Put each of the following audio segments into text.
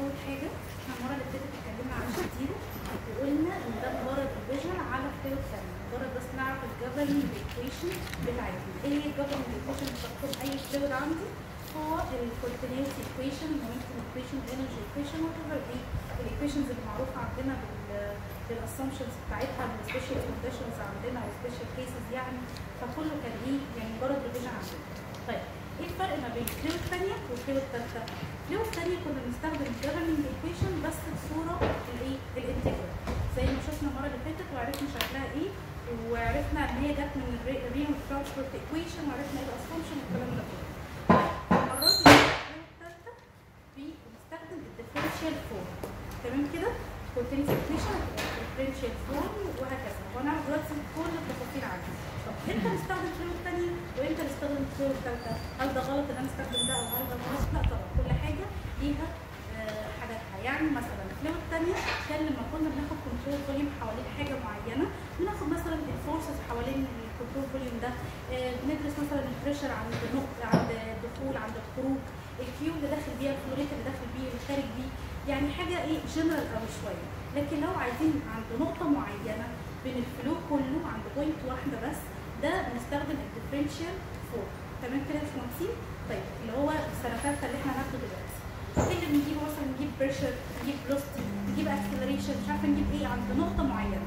اول حاجه احنا المره اللي فاتت اتكلمنا عن الشتيرة وقلنا ان ده مجرد ريفيجن على فلويد ثانيه مجرد بس نعرف الجفرنج ايكويشن بتاعتنا ايه هي الجفرنج ايكويشن بتحكم اي فلويد عندي هو الكونتينيوتي ايكويشن مومنتم ايكويشن انرجي ايكويشن وات ايفر ايه الايكويشنز اللي معروفه عندنا بال بالاسامبشنز بتاعتها بالسبيشال كونديشنز عندنا والسبيشال كيسز يعني فكله كان ايه يعني مجرد ريفيجن عندنا طيب ايه الفرق ما بين فلويد ثانيه وفلويد ثالثه؟ فلويد ثانيه كنا بنستخدم governing ايكويشن بس بصوره الايه؟ الانتجرال زي ما شفنا المره اللي فاتت وعرفنا شكلها ايه وعرفنا ان هي جت من الريال ترانسبورت ايكويشن وعرفنا ايه الاسامبشن والكلام ده كله. المره دي الفلويد الثالثه بنستخدم الديفرنشال فورم تمام كده؟ كونتينيوس ايكويشن الديفرنشال فورم وهكذا وهنعرف دلوقتي كل التفاصيل عنها. طب امتى نستخدم فلويد ثانيه وامتى نستخدم فلويد ثالثه؟ هل ده غلط ان انا استخدم ده او هل ده غلط؟ لا طبعا كل حاجه ليها آه، حاجاتها يعني مثلا الفلويد الثانيه كان لما كنا بناخد كنترول فوليوم حوالين حاجه معينه بناخد مثلا الفورسز حوالين الكنترول فوليوم ده آه، بندرس مثلا البريشر عند نقطه عند الدخول عند الخروج الكيو اللي داخل بيها الفلوريت اللي داخل بيه اللي خارج بيه يعني حاجه ايه جنرال قوي شويه لكن لو عايزين عند نقطه معينه بين الفلو كله عند بوينت واحده بس ده بنستخدم الديفرنشال فور تمام كده يا باشمهندسين طيب اللي هو السنه الثالثه اللي احنا هناخده دلوقتي ايه اللي بنجيبه مثلا نجيب بريشر نجيب فلوستي نجيب اكسلريشن مش عارفه نجيب ايه عند نقطه معينه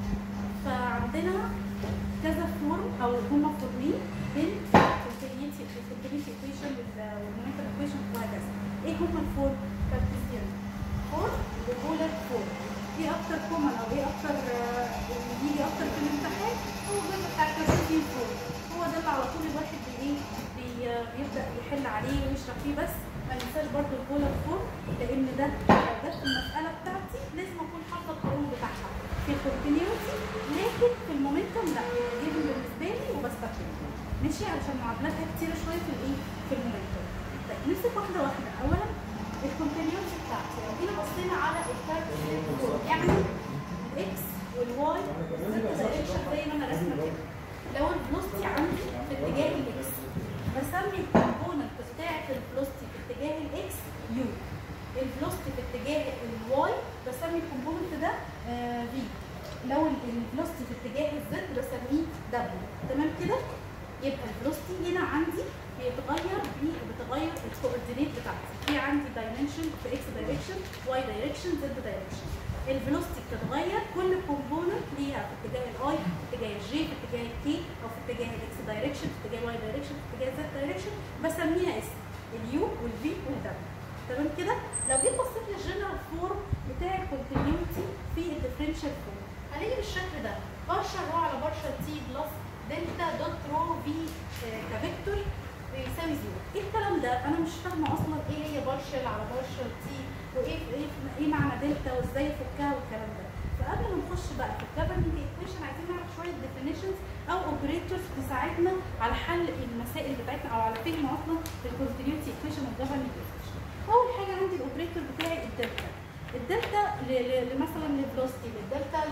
فعندنا كذا فورم او هما فورمين بين الكونتينيوتي الكونتينيوتي ايكويشن والمومنتال ايكويشن وهكذا ايه هما الفورم كارتيزيان فورم وبولار فورم ايه اكتر كومن او ايه اكتر آه، اللي بيجي اكتر في الامتحان هو الجزء بتاع الكارتيزيان فورم هو ده اللي على طول الواحد بي ايه بي- بيبدا يحل عليه ويشرح فيه بس ما ننساش برضو البولار فورم لان ده لو جت في المساله بتاعتي لازم اكون حاطه القانون بتاعها في الكونتينيوتي لكن في المومنتم لا جيفن بالنسبه لي وبستخدمه ماشي علشان معادلاتها كتيره شويه في الايه في المومنتم طيب نمسك واحده واحده اولا الكونتينيوتي بتاعتي لو جينا بصينا على الكارتيزيان فورم يعني الاكس والواي والزد دايركشن زي ما انا راسمه كده لو الفلوستي عندي في اتجاه الاكس بسمي الكومبوننت بتاعت الفلوستي في اتجاه الاكس يو الفلوستي في اتجاه الواي بسمي الكومبوننت ده في لو الفلوستي في اتجاه الزد بسميه دبليو تمام كده يبقى الفلوستي هنا عندي بيتغير بي- بتغير الكوردينيت بتاعتي في عندي دايمنشن في اكس دايركشن واي دايركشن زد دايركشن الفيلوسيتي بتتغير كل كومبوننت ليها في اتجاه الاي في اتجاه الجي في اتجاه الكي او في اتجاه الاكس دايركشن في اتجاه الواي دايركشن في اتجاه الزد دايركشن بسميها اسم اليو والفي والدبليو تمام كده لو جيت بصيت للجنرال فورم بتاع الكونتينيوتي في الديفرنشال فورم هلاقي بالشكل ده بارشل رو على بارشل تي بلس دلتا دوت رو في آه، كفيكتور بيساوي زيرو ايه الكلام ده انا مش فاهمه اصلا ايه هي بارشل على بارشل تي وايه ايه ايه معنى دلتا وازاي افكها والكلام ده فقبل ما نخش بقى في الجبرنج ايكويشن عايزين نعرف شويه ديفينيشنز او اوبريتورز تساعدنا على حل المسائل بتاعتنا او على فهم اصلا الكونتينيوتي ايكويشن والجبرنج ايكويشن اول حاجه عندي الاوبريتور بتاعي الدلتا الدلتا ل- ل- ل- مثلا للفلوستي للدلتا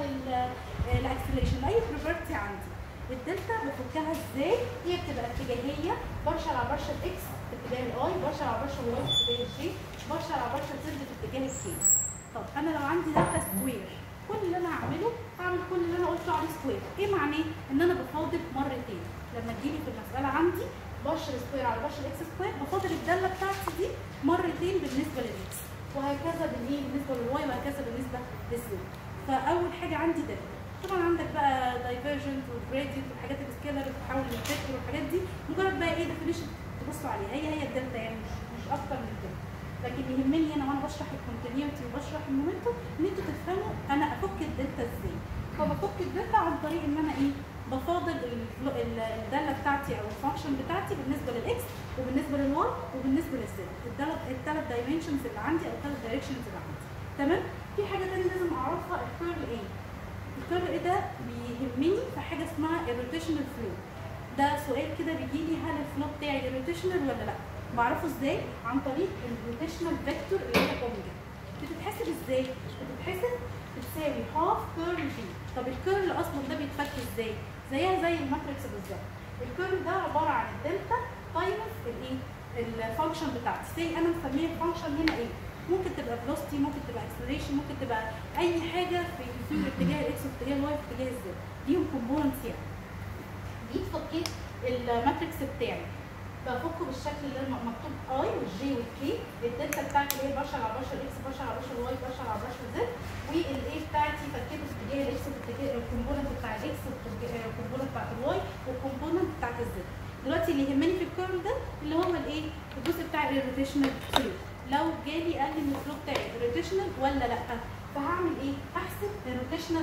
للاكسلريشن اي بروبرتي عندي الدلتا بفكها ازاي هي بتبقى اتجاهيه برشل على برشل اكس في اتجاه الاي برشل على برشل واي في اتجاه الجي برشل على برشل زد في اتجاه الكي طب انا لو عندي دلتا سكوير كل اللي انا هعمله هعمل كل اللي انا قلته عليه سكوير ايه معناه ان انا بفاضل مرتين لما تجيلي في المساله عندي برشل سكوير على برشل اكس سكوير بفاضل الداله بتاعتي دي مرتين بالنسبه للاكس وهكذا بالايه بالنسبه للواي وهكذا بالنسبه للزد فاول حاجه عندي دلتا طبعا عندك بقى دايفرجنت والجريدينت والحاجات السكيلر اللي بتتحول للفكر والحاجات دي مجرد بقى ايه ديفينيشن تبصوا عليها هي هي الدلتا يعني مش مش اكتر من كده لكن يهمني انا وانا بشرح الكونتينيوتي وبشرح المومنتوم ان انتوا تفهموا انا افك الدلتا ازاي فبفك الدلتا عن طريق ان انا ايه بفاضل الفلو- ال- الداله بتاعتي او الفانكشن بتاعتي بالنسبه للاكس وبالنسبه للواي وبالنسبه للزد الثلاث دايمنشنز اللي عندي او الثلاث دايركشنز اللي عندي تمام في حاجه ثانيه لازم اعرفها الكيرل ايه الكيرل ايه ده بيهمني في حاجه اسمها الروتيشنال فلو ده سؤال كده بيجي لي هل الفلو بتاعي روتيشنال ولا لا بعرفه ازاي عن طريق الروتيشنال فيكتور اللي هي اوميجا بتتحسب ازاي بتتحسب بتساوي هاف كيرل في طب الكيرل اصلا ده بيتفك ازاي زيها زي الماتريكس بالظبط الكيرل ده عباره عن الدلتا تايمز الايه الفانكشن بتاعتي سي انا مسميه الفانكشن هنا ايه ممكن تبقى فيلوسيتي ممكن تبقى اكسلريشن ممكن تبقى اي حاجه في في اتجاه الاكس وفي اتجاه الواي وفي اتجاه الزد ليهم كومبوننتس يعني جيت فكيت الماتريكس بتاعي بفكه بالشكل اللي هو مكتوب اي والجي والكي الدلتا بتاعتي اللي هي بشر على بشر اكس بشر على بشر واي بشر على بشر زد والاي بتاعتي فكيته في اتجاه الاكس وفي اتجاه الكومبوننت بتاع الاكس والكومبوننت بتاعت الواي والكومبوننت بتاعت الزد دلوقتي اللي يهمني في الكيرل ده اللي هو الايه الجزء بتاع الروتيشنال فلو لو جالي قال لي ان الفلو بتاعي روتيشنال ولا لا فهعمل ايه؟ احسب الروتيشنال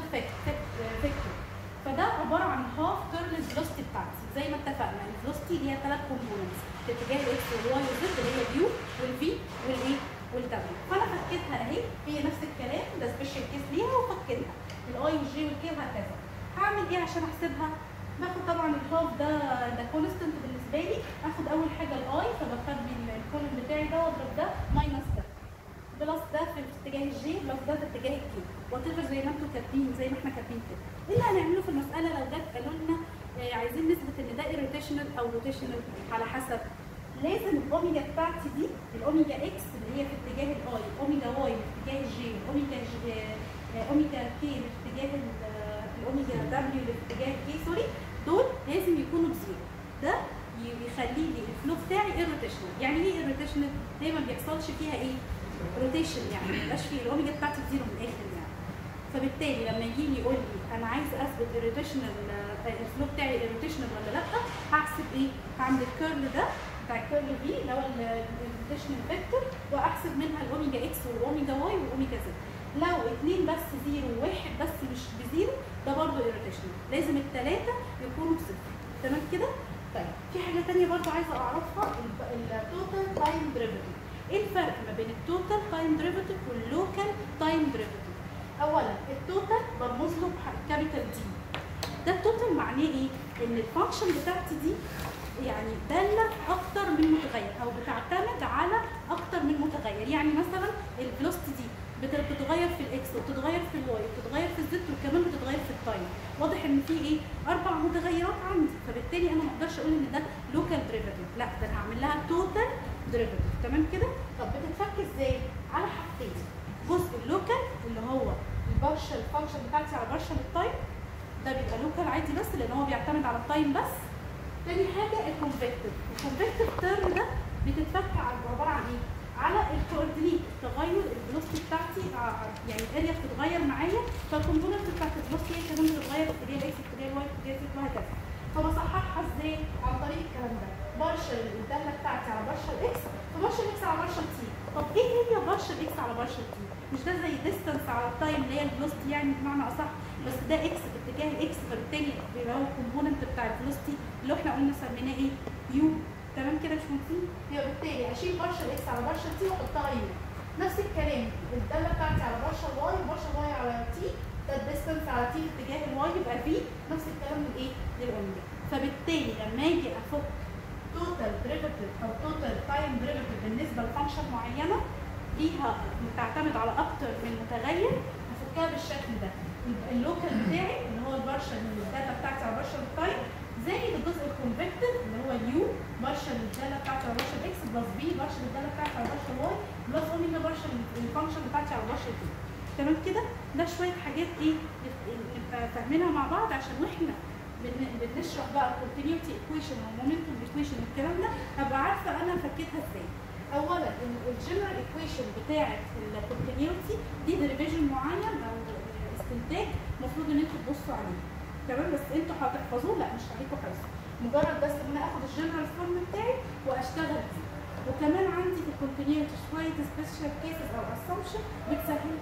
فيكتور فده عباره عن هاف كيرل الفلوستي بتاعتي زي ما اتفقنا الفلوستي ليها ثلاث كومبوننتس في اتجاه الاكس والواي والزد اللي هي اليو والفي والايه والدبليو فانا فكيتها اهي هي نفس الكلام ده سبيشال كيس ليها وفكيتها الاي والجي والكي وهكذا هعمل ايه عشان احسبها؟ باخد طبعا الهاف ده ده كونستنت بالنسبه لي اخد اول حاجه الاي فبخبي الكولوم بتاعي ده واضرب ده ماينس ده بلس ده في اتجاه الجي بلس ده في اتجاه الكي وات زي ما انتم كاتبين زي ما احنا كاتبين كده ايه اللي هنعمله في المساله لو جت قالوا لنا آه، عايزين نثبت ان ده روتيشنال او روتيشنال على حسب لازم الاوميجا بتاعتي دي الاوميجا اكس اللي هي في اتجاه الاي اوميجا واي في اتجاه الجي اوميجا جي آه، اوميجا كي اللي في اتجاه ال- آه، الاوميجا دبليو اللي في اتجاه الكي سوري دول لازم يكونوا بزيرو ده ي- يخلي لي الفلو بتاعي irrotational يعني ايه irrotational؟ هي ما بيحصلش فيها ايه؟ روتيشن يعني ما يبقاش فيه الاوميجا بتاعتي بزيرو من الاخر يعني فبالتالي لما يجي لي يقول لي انا عايز اثبت الروتيشنال الفلو بتاعي irrotational ولا لا هحسب ايه؟ هعمل الكيرل ده بتاع الكيرل في اللي هو الروتيشنال فيكتور واحسب منها الاوميجا اكس والاوميجا واي والاوميجا زد لو اتنين بس زيرو وواحد بس مش بزيرو ده برضه irrotational لازم الثلاثه يكونوا بصفر تمام كده؟ طيب في حاجه ثانيه برضه عايزه اعرفها التوتال تايم ديريفيتيف ايه الفرق ما بين التوتال تايم ديريفيتيف واللوكال تايم ديريفيتيف اولا التوتال برمز له كابيتال دي ده التوتال معناه ايه ان الفانكشن بتاعتي دي يعني داله اكتر من متغير او بتعتمد على اكتر من متغير يعني مثلا الفيلوسيتي دي بت- بتتغير في الاكس وبتتغير في الواي وبتتغير في الزد وكمان بتتغير في التايم واضح ان في ايه اربع متغيرات عندي فبالتالي انا ما اقدرش اقول ان ده لوكال ديريفيتيف لا ده انا هعمل لها توتال ديريفيتيف تمام كده طب بتتفك ازاي على حاجتين جزء اللوكال اللي هو البارشل فانكشن بتاعتي على بارشل التايم ده بيبقى لوكال عادي بس لان هو بيعتمد على التايم بس تاني حاجه الكونفكتيف الكونفكتيف تيرم ده بتتفك على- عباره عن ايه على الكوردينيت تغير الفيلوسيتي بتاعتي ع- يعني الاريا بتتغير معايا فالكومبوننت بتاعت الفيلوسيتي هي كمان بتتغير في اتجاه الاكس في اتجاه الواي في اتجاه الزد وهكذا فبصححها ازاي عن طريق الكلام ده بارشل الداله بتاعتي على بارشل اكس فبارشل اكس على بارشل تي طب ايه هي بارشل اكس على بارشل تي مش ده زي ديستانس على التايم اللي هي الفيلوسيتي يعني بمعنى اصح بس ده اكس في اتجاه الاكس فبالتالي بيبقى هو الكومبوننت بتاع الفيلوسيتي اللي احنا قلنا سميناه ايه يو تمام كده مش مهندسين يبقى بالتالي اشيل بارشل اكس على بارشل تي واحطها يو نفس الكلام الداله بتاعتي على بارشل واي وبارشل واي على تي ده الديستانس على تي في اتجاه الواي يبقى في نفس الكلام للايه للاوميجا فبالتالي لما اجي افك توتال ديريفيتيف او توتال تايم ديريفيتيف بالنسبه لفانكشن معينه ليها بتعتمد على اكتر من متغير هفكها بالشكل ده يبقى اللوكال بتاعي اللي هو البارشل الداتا بتاعتي على بارشل التايم زائد الجزء الكونفكتيف اللي هو اليو بارشل الداله بتاعتي على بارشل اكس بلس بي بارشل الداله بتاعتي على بارشل واي بلس اوميجا بارشل الفانكشن بتاعتي على بارشل تي تمام كده ده شويه حاجات ايه نبقى فاهمينها مع بعض عشان واحنا بن- بنشرح بقى الكونتينيوتي ايكويشن والمومنتوم ايكويشن والكلام ده ابقى عارفه انا فكيتها ازاي اولا الجنرال ايكويشن بتاعه الكونتينيوتي دي ديريفيجن معين او استنتاج المفروض ان انتوا تبصوا عليه تمام بس انتوا هتحفظوه لا مش عليكم حفظه مجرد بس ان انا اخد الجنرال فورم بتاعي واشتغل بيه وكمان عندي في الكونتينيوتي شويه سبيشال كيسز او اسامبشن بتسهل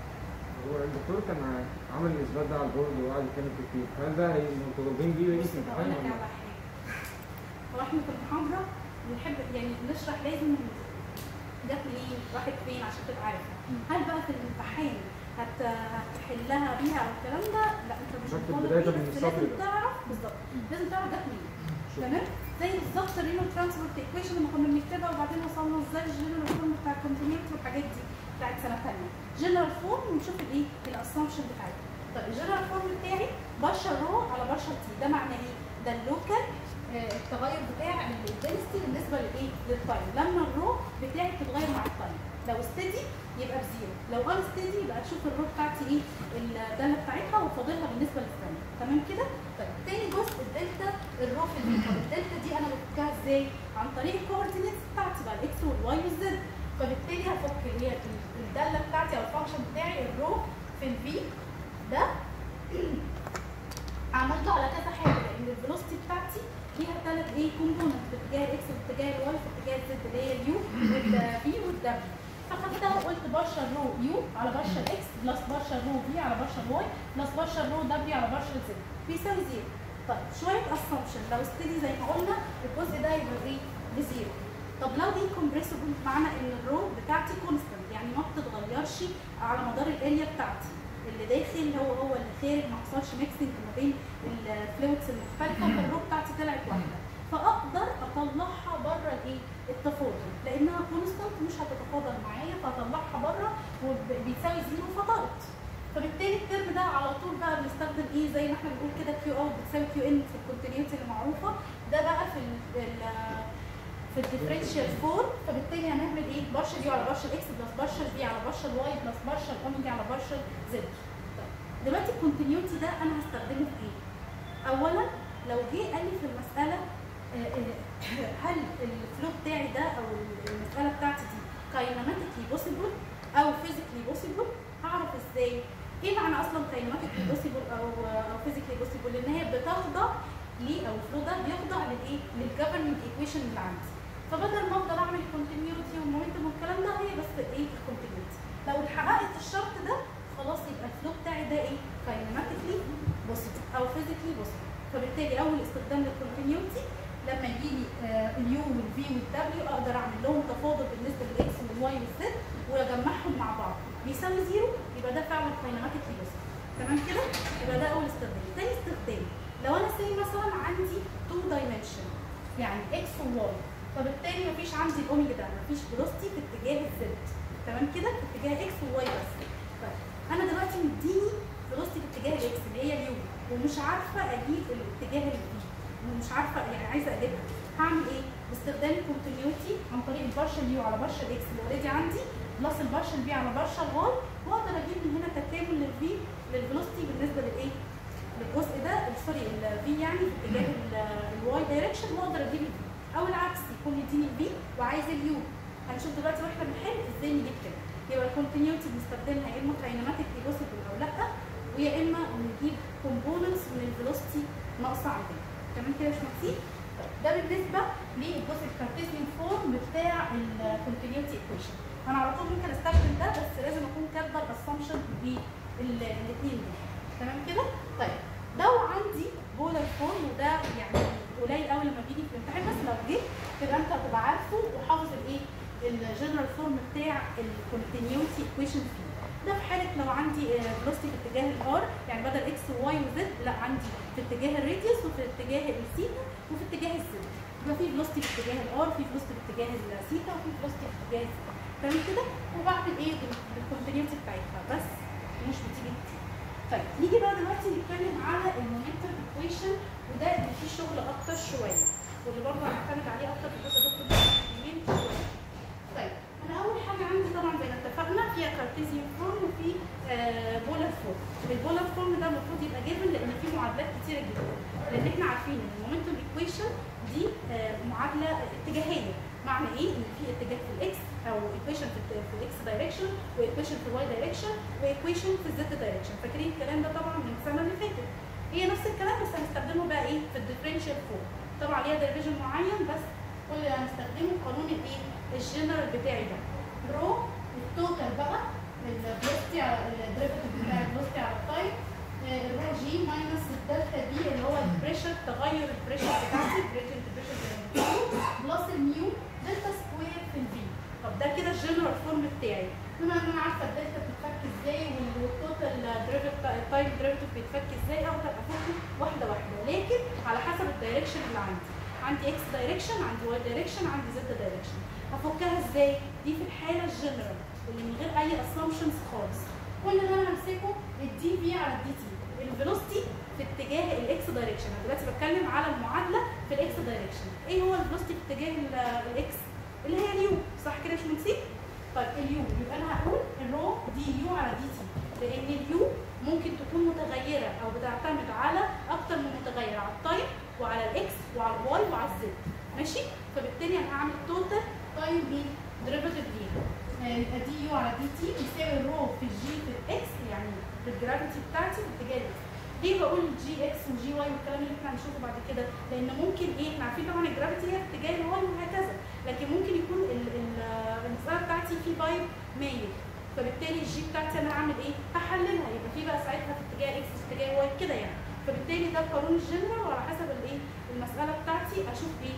هو الدكتور كان عمل الاثبات ده على البورد وقعد يتكلم كتير هل ده هي مطالبين بيه ايه بص في بقول الامتحان لك ولا على حاجه هو احنا في المحاضره بنحب يعني نشرح لازم جت ليه راحت فين عشان تبقى عارفه هل بقى في الامتحان هت هتحلها بيها او الكلام ده لا انت مش بكتب مطالب بداية بيه، من بس السطر لازم ده. تعرف بالظبط مم. لازم تعرف جت منين شكرا. تمام زي بالظبط الرينو ترانسبورت ايكويشن لما كنا بنكتبها وبعدين وصلنا ازاي الجنرال فورم بتاع الكونتينيوتي والحاجات دي بتاعت سنه ثانيه جنرال فورم ونشوف الايه الاسامبشن بتاعتها طيب الجنرال فورم بتاعي بشر رو على بشر تي ده معناه ايه؟ ده اللوكال آه، التغير بتاع الدنستي بالنسبه لايه؟ للتايم لما الرو بتاعي بتتغير مع التايم لو استدي يبقى بزيرو لو ان استدي يبقى اشوف الرو بتاعتي ايه الداله بتاعتها وفاضلها بالنسبه للثانيه تمام كده؟ طيب تاني جزء الدلتا الرو في الفي طب الدلتا دي انا بفكها ازاي؟ عن طريق الكوردينيتس بتاعتي بقى الاكس والواي والزد فبالتالي هفك اللي هي الداله بتاعتي او الفانكشن بتاعي الرو في الفي ده عملته على كذا حاجه لان الفيلوسيتي بتاعتي فيها ثلاث ايه كومبوننت في اتجاه الاكس وفي اتجاه الواي في اتجاه الزد اللي هي اليو والفي والدبليو فخدتها وقلت بارشل رو يو على بارشل اكس بلس بارشل رو في على بارشل واي بلس بارشل رو دبليو على بارشل زد بيساوي زيرو طيب شويه اسامبشن لو استدي زي ما قلنا الجزء ده يبقى ايه بزيرو طب لو دي كومبريسبل معنى ان الرو بتاعتي كونستنت يعني ما بتتغيرش على مدار الاريا بتاعتي اللي داخل هو هو اللي خارج ما حصلش ميكسنج ما بين الفلويدز المختلفه فالرو بتاعتي طلعت واحده فاقدر اطلعها بره الايه؟ التفاضل لانها كونستنت مش هتتفاضل معايا فاطلعها بره وبيساوي زيرو فطارت فبالتالي الترم ده على طول بقى بنستخدم ايه زي ما احنا بنقول كده كيو اوت بتساوي كيو ان في الكونتينيوتي المعروفه ده بقى في ال في الديفرنشال فورم فبالتالي هنعمل ايه؟ بارشل يو على بارشل اكس بلس بارشل بي على بارشل واي بلس بارشل اوميجا على بارشل زد. دلوقتي الكونتينيوتي ده انا هستخدمه في ايه؟ اولا لو جه قال لي في المساله آه، آه، هل الفلو بتاعي ده او المساله بتاعتي دي كايناماتيكلي بوسيبل او فيزيكلي بوسيبل هعرف ازاي؟ ايه معنى اصلا كايناماتيكلي بوسيبل او او فيزيكلي بوسيبل؟ ان هي بتخضع ليه او الفلو ده بيخضع للايه؟ للجفرنج ايكويشن اللي عندي. فبدل ما افضل اعمل كونتينيوتي والمومنتم والكلام ده هي بس ايه الكونتينيوتي لو اتحققت الشرط ده خلاص يبقى الفلو بتاعي ده ايه كاينماتيكلي بوزيتيف او فيزيكلي بوزيتيف فبالتالي اول استخدام للكونتينيوتي لما يجي لي آه اليو والفي والدبليو اقدر اعمل لهم تفاضل بالنسبه للاكس والواي والزد واجمعهم مع بعض بيساوي زيرو يبقى ده فعلا كاينماتيكلي بوزيتيف تمام كده يبقى ده اول استخدام تاني استخدام لو انا سي مثلا عندي تو دايمنشن يعني اكس وواي فبالتالي مفيش عندي الاوميجا ده مفيش فيلوسيتي في اتجاه الزد تمام كده في اتجاه اكس وواي بس طيب انا دلوقتي مديني فيلوسيتي في اتجاه الاكس اللي هي اليو ومش عارفه اجيب الاتجاه الفي ومش عارفه يعني عايزه اجيبها هعمل ايه؟ باستخدام الكونتينيوتي عن طريق البارشل يو على بارشل اكس اللي اوريدي عندي بلس البارشل بي على بارشل واي واقدر اجيب من هنا تكامل للفي للفيلوسيتي بالنسبه للايه؟ للجزء ده سوري الفي يعني في اتجاه الواي دايركشن واقدر اجيب الفي او العكس يكون يديني الفي وعايز اليو هنشوف دلوقتي واحنا بنحل ازاي نجيب كده يبقى الكونتينيوتي بنستخدمها يا اما كاينماتيك بوسيبل او لا ويا اما نجيب كومبوننتس من الفيلوسيتي ناقصه عندنا تمام كده يا باشمهندسين ده بالنسبه للجزء الكارتيزيان فورم بتاع الكونتينيوتي ايكويشن انا على طول ممكن استخدم ده بس لازم اكون كاتبه الاسامبشن بالاثنين دول تمام كده طيب لو عندي بولر فورم وده يعني قليل قوي لما بيجي في الامتحان بس لو جه كده انت هتبقى عارفه وحافظ الايه الجنرال فورم بتاع الكونتينيوتي ايكويشن فيه ده في حاله لو عندي فيلوسيتي في اتجاه الار يعني بدل اكس وواي وزد لا عندي في اتجاه الراديوس وفي اتجاه الثيتا وفي اتجاه الزد يبقى في فيلوسيتي في اتجاه الار في فيلوسيتي في اتجاه الثيتا وفي فيلوسيتي في اتجاه الزد تمام كده وبعمل ايه بالكونتينيوتي بتاعتها بس مش بتيجي كتير طيب نيجي بقى دلوقتي نتكلم على المومنتم ايكويشن وده اللي فيه شغل اكتر شويه واللي برضه هنعتمد عليه اكتر في الجزء ده شويه طيب انا اول حاجه عندي طبعا زي ما اتفقنا فيها كارتيزيان فورم وفي آه بولار فورم البولار فورم ده المفروض يبقى جيفن لان فيه معادلات كتيره جدا لان احنا عارفين ان المومنتم ايكويشن دي آه معادله اتجاهيه معنى ايه ان في اتجاه في الاكس او ايكويشن في في الاكس دايركشن وايكويشن في الواي دايركشن وايكويشن في الزد دايركشن فاكرين الكلام ده طبعا من السنه اللي فاتت هي نفس الكلام بس هنستخدمه بقى ايه في الديفرنشال فورم طبعا ليها ديفيجن معين بس كل اللي هنستخدمه قانون الايه الجنرال بتاعي ده رو التوتال بقى الفلوستي على الديريفيتيف بتاع الفلوستي على التايم الرو جي ماينس الدلتا دي اللي هو البريشر تغير البريشر بتاعتي البريشر بريشر بلس الميو دلتا سكوير في الفي طب ده كده الجنرال فورم بتاعي بما ان انا عارفه الدلتا بتتفك ازاي والتوتال تايم ديريفيتيف بيتفك ازاي اقدر افكه واحده واحده لكن على حسب الدايركشن اللي عندي عندي اكس دايركشن عندي واي دايركشن عندي زد دايركشن هفكها ازاي دي في الحاله الجنرال اللي من غير اي اسامبشنز خالص كل اللي انا همسكه الدي في على الدي تي الفيلوسيتي في اتجاه الاكس دايركشن انا دلوقتي بتكلم على المعادله في الاكس دايركشن ايه هو الفيلوسيتي في اتجاه ال- الاكس اللي هي اليو صح كده يا باشمهندس طيب اليو يبقى انا هقول الرو دي يو على دي تي لان اليو ممكن تكون متغيره او بتعتمد على اكتر من متغير على التايم وعلى الاكس وعلى الواي وعلى الزد ماشي فبالتالي انا هعمل توتال تايم بي ديريفاتيف ليها يعني يبقى دي يو على دي تي يساوي الرو في الجي في الاكس يعني في الجرافيتي بتاعتي في اتجاه الاكس ليه بقول جي اكس وجي واي والكلام اللي احنا هنشوفه بعد كده لان ممكن ايه احنا عارفين طبعا الجرافيتي هي في اتجاه الواي وهكذا لكن ممكن يكون ال- ال- المساله بتاعتي في بايب مايل فبالتالي الجي بتاعتي انا هعمل ايه؟ هحللها يبقى في بقى ساعتها في اتجاه اكس في اتجاه واي كده يعني فبالتالي ده القانون الجنرال وعلى حسب الايه المساله بتاعتي اشوف ايه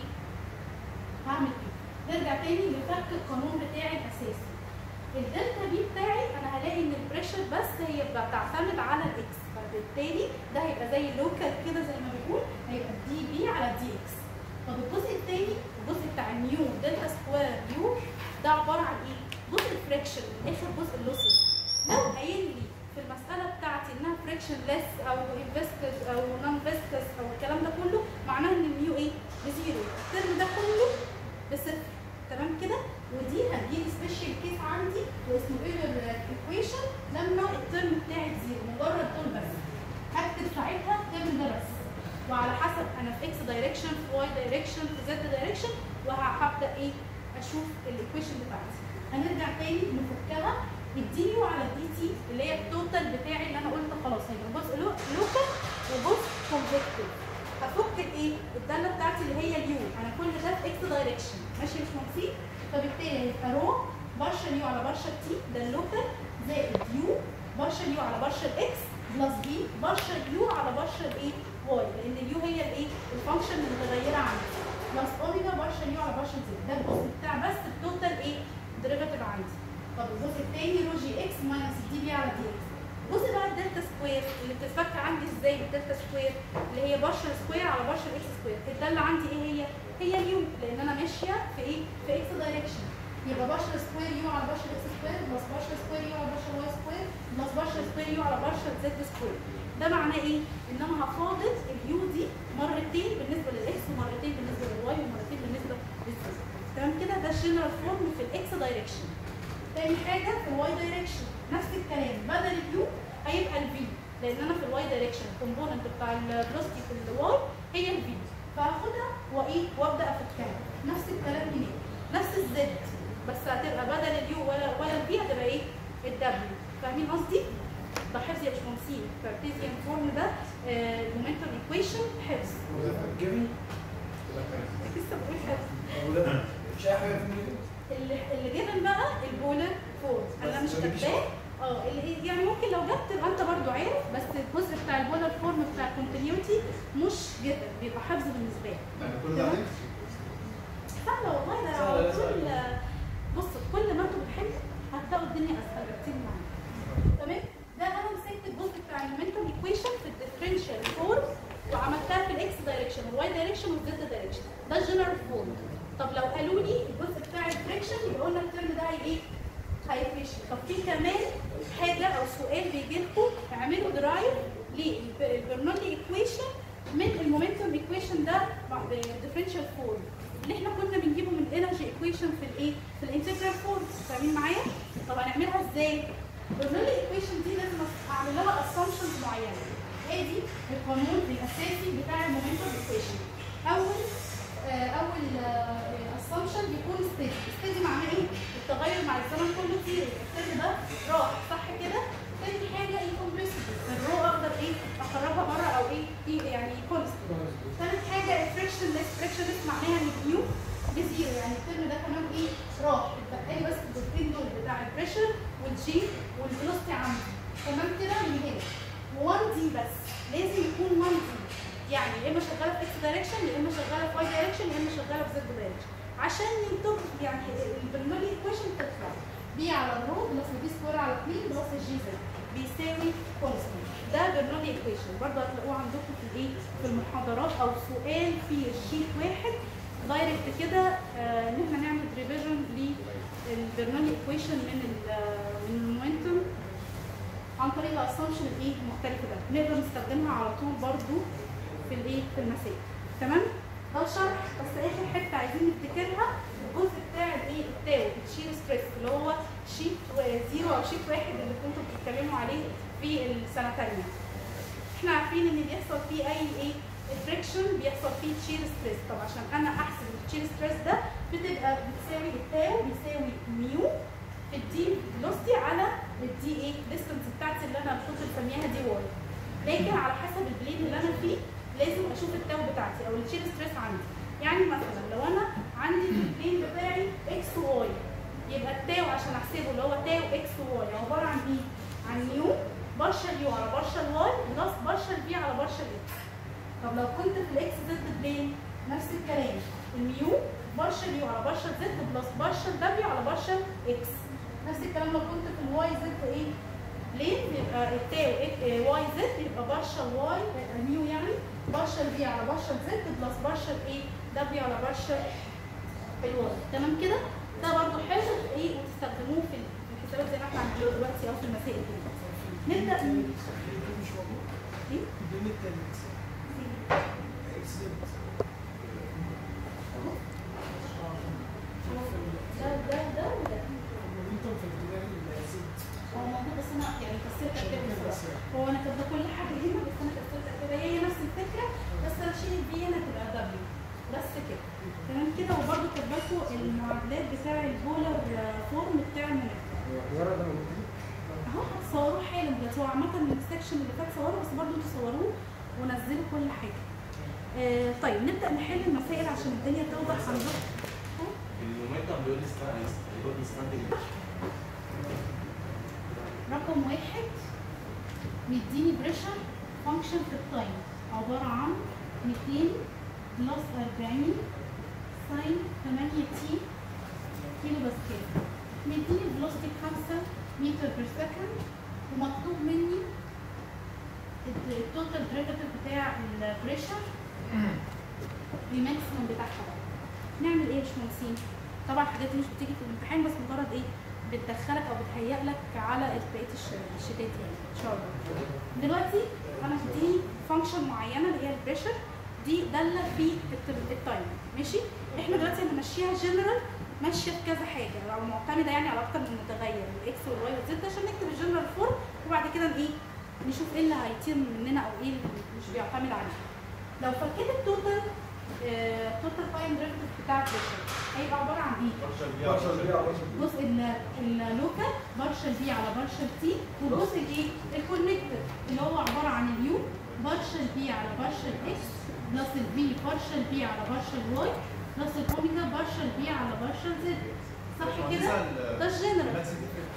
هعمل ايه نرجع تاني لفك القانون بتاعي الاساسي الدلتا بي بتاعي انا هلاقي ان البريشر بس هي بتعتمد على الاكس فبالتالي ده هيبقى زي اللوكال كده زي ما بنقول هيبقى دي بي على دي اكس طب الجزء الثاني الجزء بتاع النيو دلتا سكوير يو ده عباره عن ايه؟ جزء الفريكشن اخر جزء اللوسز لو قايل لي في المساله بتاعتي انها فريكشن ليس او انفستس او نون فيسكس او الكلام ده كله معناه ان النيو ايه؟ بزيرو الترم ده كله بصفر تمام كده ودي هتجيلي سبيشال كيس عندي واسمه ايرور ايكويشن لما الترم بتاعي زيرو مجرد دول بس هكتب ساعتها الترم ده بس وعلى حسب انا في اكس دايركشن في واي دايركشن في زد دايركشن وهبدا ايه اشوف الايكويشن بتاعتي هنرجع تاني نفكها الدي يو على الدي تي اللي هي التوتال بتاعي اللي انا قلت خلاص هيبقى جزء لوكال وجزء كونفكتيف هفك الايه الداله بتاعتي اللي هي اليو انا كل ده في اكس دايركشن ماشي يا باشمهندس فبالتالي هيبقى رو بارشل يو على بارشل تي ده اللوكال زائد يو بارشل يو على بارشل اكس بلس بي بارشل يو على بارشل ايه واي لان اليو هي الايه الفانكشن المتغيره عندي بلس اوميجا بارشل يو على بارشل زد ده الجزء بتاع بس التوتال ايه ديريفاتيف عندي طب الجزء الثاني رو جي اكس ماينس دي بي على دي اكس جزء بقى الدلتا سكوير اللي بتتفك عندي ازاي بالدلتا سكوير اللي هي بارشل سكوير على بارشل اكس سكوير الداله عندي ايه هي؟ هي اليو لان انا ماشيه في ايه؟ في اكس دايركشن يبقى بارشل سكوير يو على بارشل اكس سكوير بلس بارشل سكوير يو على بارشل واي سكوير بلس بارشل سكوير يو على بارشل زد سكوير ده معناه ايه؟ ان انا هفاضل اليو دي مرتين بالنسبه للاكس ومرتين بالنسبه للواي ومرتين بالنسبه للزد تمام كده ده الجنرال فورم في الاكس دايركشن تاني حاجه في الواي دايركشن نفس الكلام بدل اليو هيبقى الفي لان انا في الواي دايركشن الكومبوننت بتاع الفيلوسيتي في الواي هي الفي فهاخدها وايه وابدا افكها نفس الكلام هنا نفس الزد بس هتبقى بدل اليو ولا ولا الفي هتبقى ايه الدبليو فاهمين قصدي؟ ده حفظ يا باشمهندسين فارتيزيان فورم ده المومنتوم ايكويشن حفظ جميل لسه بقول حفظ مش اي حاجه في اللي اللي جبن بقى البولر فورم انا مش بس ما بيجيش كاتباه اه اللي يعني ممكن لو جبت تبقى انت برضو عارف بس الجزء بتاع البولر فورم بتاع الكونتينيوتي مش جدا بيبقى حفظ بالنسبه لي يعني كل ده عليك سهله والله ده سهلة، على لا طول سهلة. بص كل ما انتوا بتحبوا هتلاقوا الدنيا اسهل بكتير معاكم تمام ده انا مسكت الجزء بتاع المنتال ايكويشن في الديفرنشال فورم وعملتها في الاكس دايركشن والواي دايركشن والزد دايركشن ده الجنرال فورم طب لو قالوا لي الجزء بتاع الفريكشن يبقى قلنا الترم ده هي ايه؟ هيفريشن طب في كمان حاجه او سؤال بيجي لكم اعملوا درايف للبرنولي ايكويشن من المومنتوم ايكويشن ده ديفرنشال فورم اللي احنا كنا بنجيبه من الانرجي ايكويشن في الايه؟ في الانتجرال فورم فاهمين معايا؟ طب هنعملها ازاي؟ البرنولي ايكويشن دي لازم اعمل لها اسامبشنز معينه ادي القانون الاساسي بتاع المومنتوم ايكويشن اول آه، اول اسامبشن بيكون ستيدي ستيدي معناه ايه التغير مع الزمن كله زيرو الستيدي ده راح صح كده تاني حاجه انكمبريسبل الرو اقدر ايه اخرجها بره او ايه إيه يعني كونستنت ثالث حاجه الفريكشن ليس فريكشن ليس معناها ان اليو بزيرو يعني الترم ده كمان ايه راح اتبقى لي بس الجزئين دول بتاع البريشر والجي والفيلوسيتي عندي تمام كده من هنا 1 دي بس لازم يكون 1 دي يعني يا اما شغاله في اكس دايركشن يا اما شغاله في واي دايركشن يا اما شغاله في زد دايركشن عشان ينتج يعني البرنولي ايكويشن تطلع بي على الرو بلس بي سكوير على 2 بلس الجي زد بيساوي كونستنت ده برنولي ايكويشن برضه هتلاقوه عندكم في الايه في المحاضرات او سؤال في الشيت واحد دايركت كده آه، ان احنا نعمل ريفيجن للبرنولي ايكويشن من ال من المومنتوم عن طريق الاسامبشن الايه المختلفه ده نقدر نستخدمها على طول برضو في الايه في المسائل تمام ده شرح بس اخر حته عايزين نفتكرها الجزء بتاع الايه التاو الشير ستريس اللي هو شيت زيرو او شيت واحد اللي كنتوا بتتكلموا عليه في السنه الثانيه احنا عارفين ان بيحصل فيه اي ايه فريكشن بيحصل فيه تشير ستريس طب عشان انا احسب التشير ستريس ده بتبقى بتساوي التاو بيساوي ميو في الدي فيلوسيتي على الدي ايه ديستنس بتاعتي اللي انا كنت مسميها دي واي لكن على حسب البلين اللي انا فيه لازم اشوف التاو بتاعتي او التشير ستريس عندي يعني مثلا لو انا عندي في البلين بتاعي اكس وواي يبقى التاو عشان احسبه اللي هو تاو اكس وواي عباره عن ايه؟ عن يو بارشل يو على بارشل واي بلس بارشل بي على بارشل اكس طب لو كنت في الاكس زد بلين نفس الكلام الميو بارشل يو على بارشل زد بلس بارشل دبليو على بارشل اكس نفس الكلام لو كنت في الواي زد ايه ليه يبقى التاو إك- واي زد يبقى بارشل واي الميو يعني بارشل بي على بارشل زد بلس بارشل ايه دبليو على بارشل الواي تمام كده ده برضو حلو ايه وتستخدموه في في الحسابات زي ما احنا عاملين دلوقتي او في المسائل دي نبدا ن- مش موجود ايه الدنيا التانية اكس زد ده ده ده وده مومنتم في الاتجاه الزد هو موجود بس انا يعني كسرت كده بصراحه هو انا كاتبه كل حاجه هنا بس انا كسرت كده هي نفس الفكره بس انا اشيل البي هنا تبقى دبليو بس كده تمام كده وبرده كاتبه لكم المعادلات بتاع البولر فورم بتاع المنبه هو الورق ده موجود اهو هتصوروه حالا دلوقتي هو عامة السكشن اللي فات صوروه بس برضه انتوا صوروه ونزلوا كل حاجة. آه طيب نبدأ نحل المسائل عشان الدنيا توضح عندكم. المومنتم بيقول لي ستاند بيقول لي ستاندنج رقم واحد مديني بريشر فانكشن في التايم عبارة عن 200 بلس 40 ساين 8 تي كيلو باسكال. مديني فيلوسيتي 5 متر بير سكند ومطلوب مني التوتال ديريفيتيف بتاع البريشر الماكسيمم بتاعها بقى. نعمل ايه يا باشمهندسين؟ طبعا الحاجات دي مش بتيجي في الامتحان بس مجرد ايه بتدخلك او بتهيأ لك على بقيه الش- الشتات يعني ان شاء الله. دلوقتي انا هديني فانكشن معينه اللي هي البريشر دي داله في الت- التايم ماشي؟ احنا دلوقتي هنمشيها جنرال ماشيه في كذا حاجه او معتمده يعني على اكتر من متغير الاكس والواي والزد عشان نكتب الجنرال فورم وبعد كده ايه نشوف ايه اللي هيطير مننا او ايه اللي مش بيعتمد عليه. لو فكيت التوتال توتال تايم ديريفيتيف بتاع البريشر هيبقى عباره عن ايه؟ بارشل بي على بارشل جزء ال- اللوكال بارشل بي على بارشل تي والجزء الايه الكونكتد اللي هو عباره عن اليو بارشل بي على بارشل اكس بلس البي بارشل بي على بارشل واي بلس الاوميجا بارشل بي على بارشل زد صح كده؟ ده الجنرال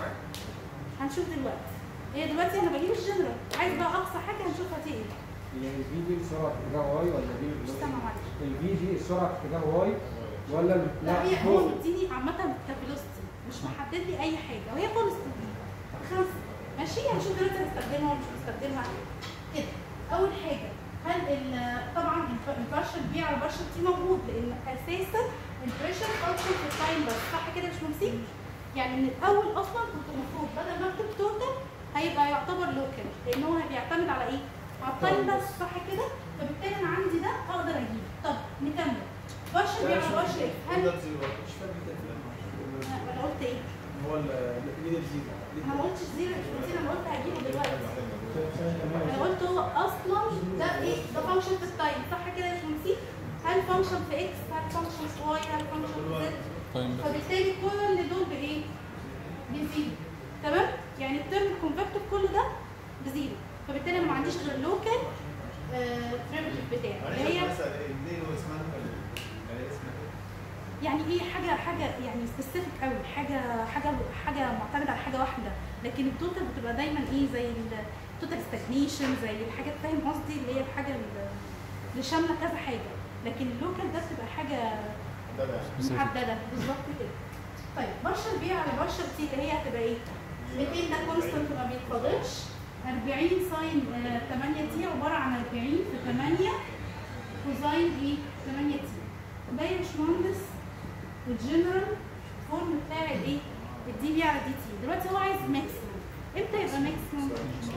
هنشوف دلوقتي هي دلوقتي انا بجيب الجنرال عايز بقى اقصى حاجه هنشوفها تي ايه يعني الفي دي السرعه في اتجاه واي ولا دي مش سامعه معلش الفي دي السرعه في اتجاه واي ولا ال- لا هي هو فوق. مديني عامة كفيلوستي مش محدد لي أي حاجة وهي كونستنت خمسة ماشي هنشوف دلوقتي هستخدمها ولا مش هستخدمها كده أول حاجة هل ال- طبعا الب- البارشل بي على بارشل تي موجود لأن أساسا البريشر فانكشن في التايم بس صح كده مش ممسك؟ يعني من الأول أصلا كنت المفروض بدل ما أكتب توتال هيبقى يعتبر لوكال لأن هو بيعتمد على إيه؟ على التايم بس صح كده؟ فبالتالي أنا عندي ده أقدر أجيبه طب نكمل بارشل بي على بارشل إكس هل مش فاكر كده انا قلت ايه؟ هو الميدل زيرو انا ما قلتش زيرو مش قلت انا قلت هجيبه دلوقتي انا قلت هو اصلا ده ايه؟ ده فانكشن في التايم صح كده يا شمسي؟ هل فانكشن في اكس؟ هل فانكشن في واي؟ هل فانكشن في زد؟ فبالتالي كل دول بايه؟ بزيرو تمام؟ يعني الترم الكونفكتيف كله ده بزيرو فبالتالي انا ما عنديش غير اللوكال ديريفيتيف بتاعي اللي هي يعني ايه حاجه حاجه يعني سبيسيفيك قوي حاجه حاجه حاجه معتمده على حاجه واحده لكن التوتال بتبقى دايما ايه زي التوتال ستاجنيشن زي الحاجات فاهم قصدي اللي هي الحاجه ال- اللي شامله كذا حاجه لكن اللوكال ده بتبقى حاجه محدده بالظبط كده طيب بارشل بي على بارشل تي اللي هي هتبقى ايه 200 ده كونستنت ما بيتفضلش 40 ساين آه 8 تي عباره عن 40 في 8 كوزاين ايه 8 تي ده يا باشمهندس الجنرال فورم بتاع الايه الدي بي على دي تي دلوقتي هو عايز ماكسيمم امتى يبقى ماكسيموم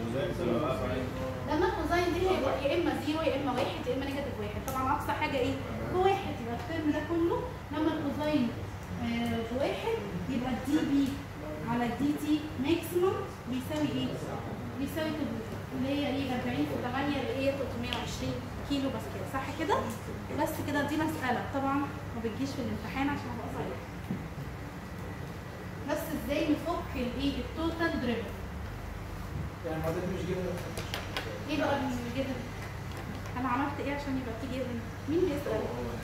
لما الكوزاين دي هيبقى يا اما زيرو يا اما واحد يا اما نيجاتيف واحد طبعا اقصى حاجه ايه بواحد يبقى الترم ده كله لما الكوزاين آه، بواحد يبقى الدي بي على الدي تي ماكسيموم بيساوي ايه؟ بيساوي تب- اللي هي ايه 40 في 8 اللي هي 320 كيلو باسكال صح كده؟ بس كده دي مسألة طبعا ما بتجيش في الامتحان عشان ابقى صريح بس ازاي نفك الايه التوتال دريفل يعني حضرتك مش جايبه ايه بقى اللي كده انا عملت ايه عشان يبقى تيجي هنا مين بيسأل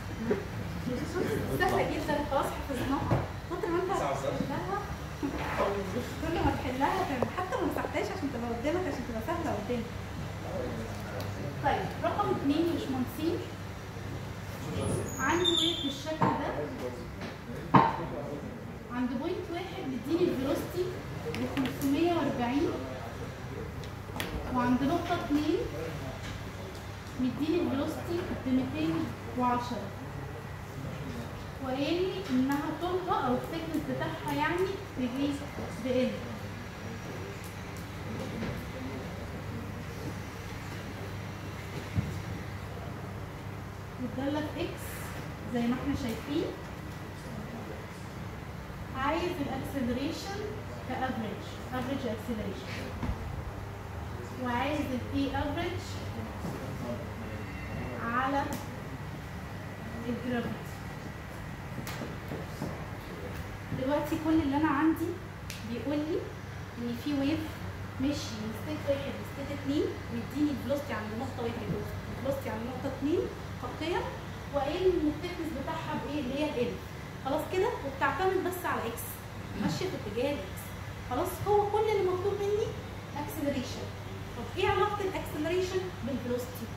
سهلة جدا خلاص حفظناها كتر ما انت هتحلها كل ما تحلها تعمل حتى ما مسحتهاش عشان تبقى قدامك عشان تبقى سهلة قدامك طيب رقم اثنين مش منسين عندي ويت بالشكل ده عند بوينت واحد بيديني الفيلوستي ب 540 وعند نقطة اتنين مديني الفيلوستي ب 210 وقايل لي انها طولها او الثيكنس بتاعها يعني بايه؟ بال وادالك اكس زي ما احنا شايفين عايز الاكسلريشن كافريج افريج اكسلريشن وعايز الاي افريج على الجرافيتي دلوقتي كل اللي انا عندي بيقول لي ان في ويف ماشي من ستيت واحد لستيت اتنين ويديني الفلوستي عند نقطة واحد والفلوستي عند نقطة اتنين خطية وقايل ان التكنس بتاعها بايه اللي هي ال خلاص كده وبتعتمد بس على اكس ماشية في اتجاه الاكس خلاص هو كل اللي مطلوب مني اكسلريشن طب ايه علاقة الاكسلريشن بالفلوستي؟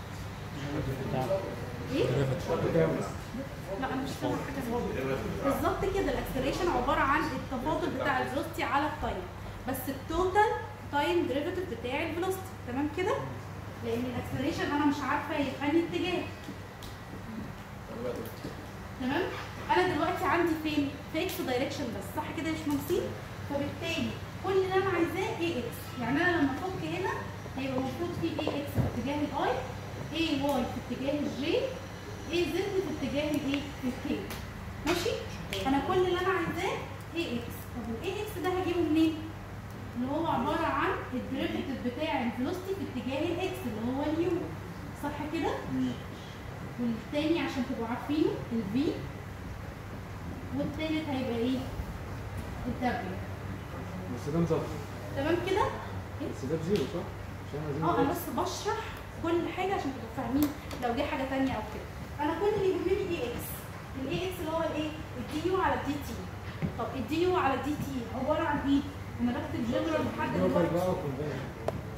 ايه؟ لا انا مش فاهمه حاجه خالص. بالظبط كده الاكسلريشن عباره عن التفاضل بتاع الفيلوستي على التايم بس التوتال تايم ديريفيتيف بتاع الفيلوستي تمام كده لان الاكسلريشن انا مش عارفه يبقى انهي اتجاه تمام انا دلوقتي عندي فين في اكس دايركشن بس صح كده يا باشمهندسين فبالتالي كل اللي انا عايزاه اي اكس يعني انا لما افك هنا هيبقى المفروض في اي اكس في اتجاه الاي اي واي في اتجاه الجي اي زد في اتجاه الايه في الكي ماشي انا كل اللي انا عايزاه اي اكس طب الاي اكس ده هجيبه منين اللي هو عباره عن الديريفيتيف بتاع الفيلوستي في اتجاه الاكس اللي هو اليو صح كده والتاني عشان تبقوا عارفينه الفي والتالت هيبقى ايه الدبليو بس ده مظبط تمام كده بس ده بزيرو صح؟ عشان عايزين اه انا نقول- بس بشرح كل حاجه عشان تبقوا فاهمين لو دي حاجه تانية او كده انا كل اللي يهمني اي اكس الاي اكس اللي هو الايه الدي يو على الدي تي طب الدي يو على الدي تي عباره عن ايه انا بكتب جنرال لحد لوكال دلوقتي بقى وكونفنشن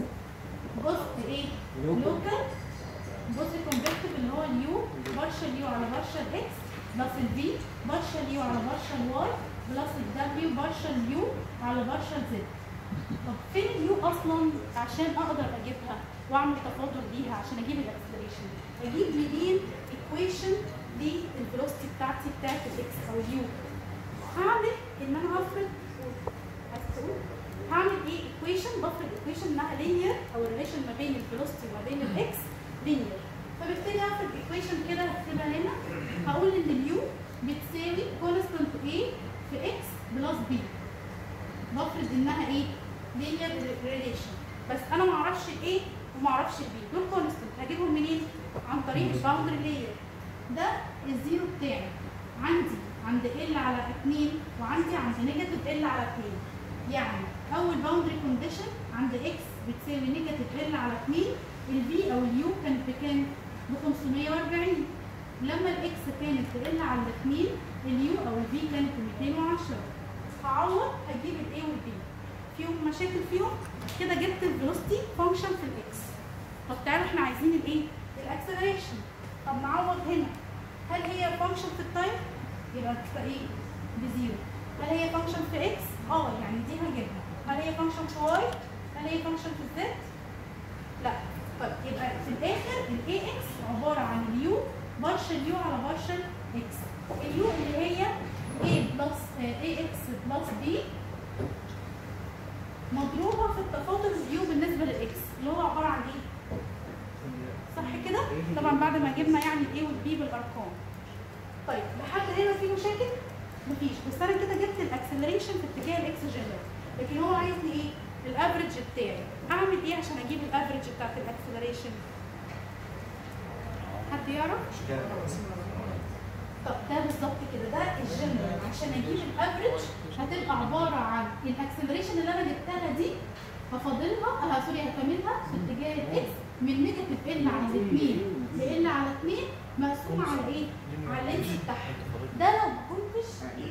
جزء ايه لوكال. لوكال جزء كونفكتيف اللي هو اليو بارشال يو على بارشال اكس بلس الفي بارشال يو على بارشال واي بلس الدبليو بارشال يو على بارشال زد طب فين اليو اصلا عشان اقدر اجيبها واعمل تفاضل ليها عشان اجيب الاكسلريشن اجيب منين ايكويشن للفيلوسيتي بتاعتي بتاعت الاكس او اليو هعمل ان انا هفرض عايز تقول هعمل ايه ايكويشن بفرض ايكويشن انها لينير او الريليشن ما بين الفيلوسيتي وما بين الاكس لينير فبالتالي هفرض ايكويشن كده هكتبها هنا هقول ان اليو بتساوي كونستانت A في اكس بلس بي بفرض انها ايه لينير ريليشن بس انا ما اعرفش الايه وما اعرفش البي دول كونستانت هجيبهم منين عن طريق الباوندري لاير ده الزيرو بتاعي عندي عند ال على 2 وعندي عند نيجاتيف ال على 2 يعني اول باوندري كونديشن عند اكس بتساوي نيجاتيف ال على 2 الفي او اليو كانت بكام؟ ب 540 لما الاكس كانت ال على 2 اليو او الفي كانت ب 210 هعوض هجيب الاي والبي فيهم مشاكل فيهم كده جبت الفيلوسيتي فانكشن في الاكس طب تعالوا احنا عايزين الايه؟ الاكسلريشن طب نعوض هنا هل هي فانكشن في التايم؟ يبقى تبقى ايه؟ بزيرو هل هي فانكشن في اكس؟ اه يعني دي هجيبها هل هي فانكشن في واي؟ هل هي فانكشن في زد؟ لا طيب يبقى في الاخر الاي اكس عباره عن اليو بارشل يو على بارشل اكس اليو اللي هي a بلس اي اكس بلس بي مضروبه في التفاضل اليو بالنسبه للاكس اللي هو عباره عن ايه؟ صح كده؟ طبعا بعد ما جبنا يعني الاي والبي بالارقام. طيب لحد هنا في مشاكل؟ مفيش بس انا كده جبت الاكسلريشن في اتجاه الاكس جنرال لكن هو عايزني ايه؟ الافرج بتاعي اعمل ايه عشان اجيب الافرج بتاعت الاكسلريشن؟ حد يعرف؟ طب ده بالظبط كده ده الجنرال عشان اجيب الافرج هتبقى عباره عن الاكسلريشن اللي انا جبتها دي هفاضلها اه سوري هكملها في اتجاه الاكس من نيجاتيف ال على 2 ل على 2 مقسومه على ايه؟ على اللينس بتاعها ده لو ما كنتش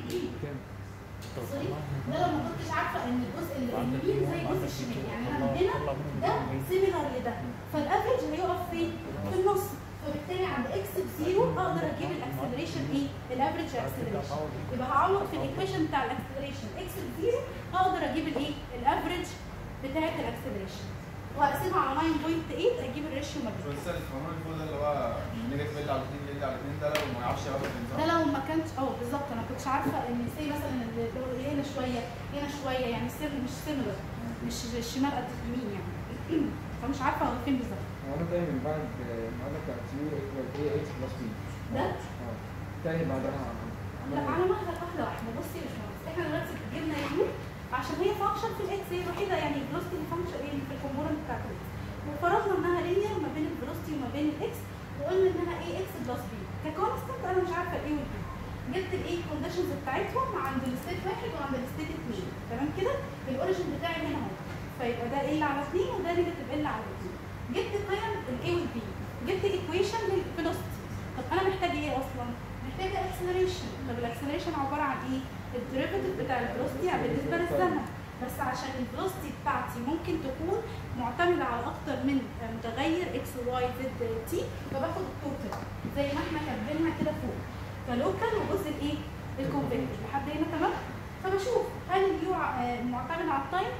سوري ده لو ما كنتش عارفه ان الجزء اللي اليمين زي الجزء الشمال يعني انا هنا ده سيميلر لده فالافرج هيقف فين؟ في النص فبالتالي عند اكس بزيرو اقدر اجيب الاكسلريشن ايه؟ الافرج اكسلريشن يبقى هعوض في الايكويشن بتاع الاكسلريشن اكس بزيرو اقدر اجيب الايه؟ الافرج بتاعت الاكسلريشن واقسمها على 9.8 اجيب الريشيو ما بينهم بس القانون اللي فوق ده اللي هو نيجاتيف ال على 2 ال على 2 ده لو ما يعرفش ياخد ده النظام لو ما كانش اه بالظبط انا كنتش عارفه ان سي مثلا اللي هو هنا شويه هنا شويه يعني سر مش سيميلر مش الشمال قد اليمين يعني فمش عارفه هو فين بالظبط هو انا تاني من بعد المعادله بتاعت يو ايكوال اي اكس بلس بي ده اه تاني بعدها لا على مهلك واحده واحده بصي يا باشمهندس احنا دلوقتي جبنا يو عشان هي فانكشن في الاكس هي الوحيده يعني الفيلوسيتي فانكشن ايه في الكومبوننت بتاعت الاكس وفرضنا انها لينير ما بين الفيلوسيتي وما بين الاكس وقلنا انها ايه اكس بلس بي ككونستنت انا مش عارفه ايه والبي جبت الايه كونديشنز بتاعتهم عند الستيت واحد وعند الستيت اثنين تمام كده الاوريجن بتاعي هنا اهو فيبقى ده ال على 2 وده نيجاتيف ال على 2 جبت قيم الاي والبي جبت ايكويشن للفيلوسيتي طب انا محتاج ايه اصلا؟ محتاجه اكسلريشن طب الاكسلريشن عباره عن ايه؟ الديريفيتيف بتاع الفيلوسيتي بالنسبه للزمن بس عشان الفيلوسيتي بتاعتي ممكن تكون معتمده على اكتر من متغير اكس واي زد تي فباخد التوتال زي ما احنا كاتبينها كده فوق فلوكال وجزء الايه؟ الكونفكتيف لحد هنا تمام؟ فبشوف هل اليو ع- معتمد على التايم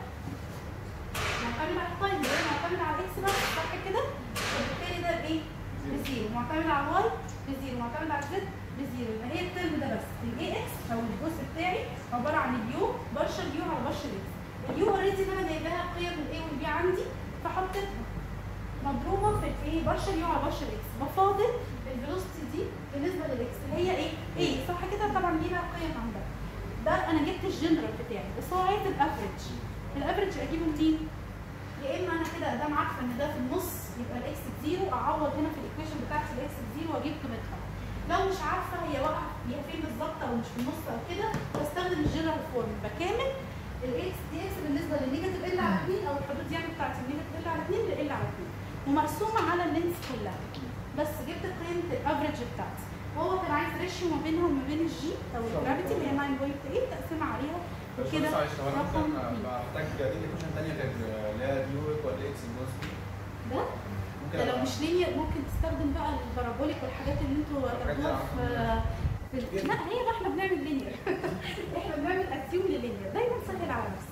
معتمد على التايم غير معتمد على الاكس بس صح كده؟ فبالتالي ده بايه؟ بزيرو معتمد على الواي بزيرو معتمد على الزد بزيرو يبقى هي الترم ده بس الاي اكس او الجزء بتاعي عباره عن اليو برشا اليو على برشا الاكس اليو اوريدي ان انا جايباها قيم الاي والبي عندي فحطيتها مضروبه في الايه برشا اليو على برشا الاكس بفاضل الفيلوسيتي دي بالنسبه للاكس اللي هي ايه؟ ايه صح كده طبعا ليها قيم عندها ده انا جبت الجنرال بتاعي بس هو عايز الافرج الافرج اجيبه منين؟ يا اما انا كده ادام عارفه ان ده في النص يبقى الاكس بزيرو اعوض هنا في الايكويشن بتاعتي الاكس بزيرو واجيب قيمتها لو مش عارفه هي واقعه هي فين بالظبط او مش في النص او كده بستخدم الجنرال فورم بكامل الاكس دي اكس بالنسبه للنيجاتيف ال على 2 او الحدود يعني بتاعت النيجاتيف ال على 2 لل على 2 ومقسومه على اللينس كلها بس جبت قيمه الافرج بتاعتي وهو كان عايز ريشيو ما بينها وما بين الجي او الجرافيتي اللي هي 9.8 تقسمها عليها بس كده بص معلش هو انا رقم ممكن مين؟ بحتاج اجيب ايكويشن ثانيه غير اللي هي يو ايكوال اكس بلس بي ده ممكن ده لو أبقى- مش لينير ممكن تستخدم بقى البارابوليك والحاجات اللي انتوا هتاخدوها في في ال- لا هي بقى احنا بنعمل لينير احنا بنعمل اسيوم للينير دايما سهل على نفسك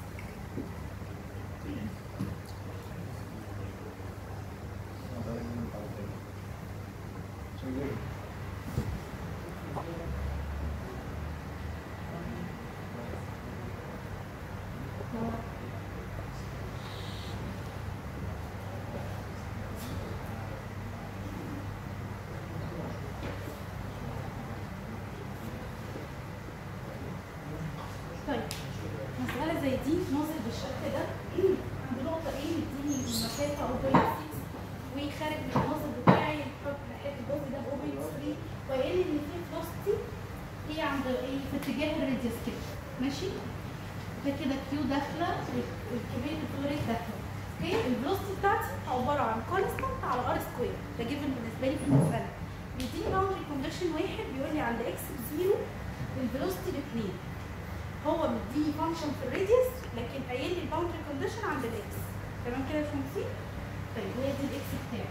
عشان كده. طيب مسألة زي دي نازل بالشكل ده عند نقطة ايه مديني المسافة او بوينت 6 وخارج من النازل بتاعي الحب ناحية الجزء ده بوينت 3 وقايل لي ان في فلوستي ايه عند ايه في اتجاه الراديوس كده ماشي ده كده كيو داخلة الكمية الفلوريت داخلة اوكي الفلوستي بتاعتي عبارة عن كونستانت على ار سكوير ده جيفن بالنسبة لي في المسألة بيديني باوندري كونديشن واحد بيقول لي عند اكس بزيرو الفيلوستي باتنين هو مديني فانكشن في الراديوس لكن قايل لي الباوندري كونديشن عند الاكس تمام كده يا باشمهندسين؟ طيب وهي دي الاكس بتاعي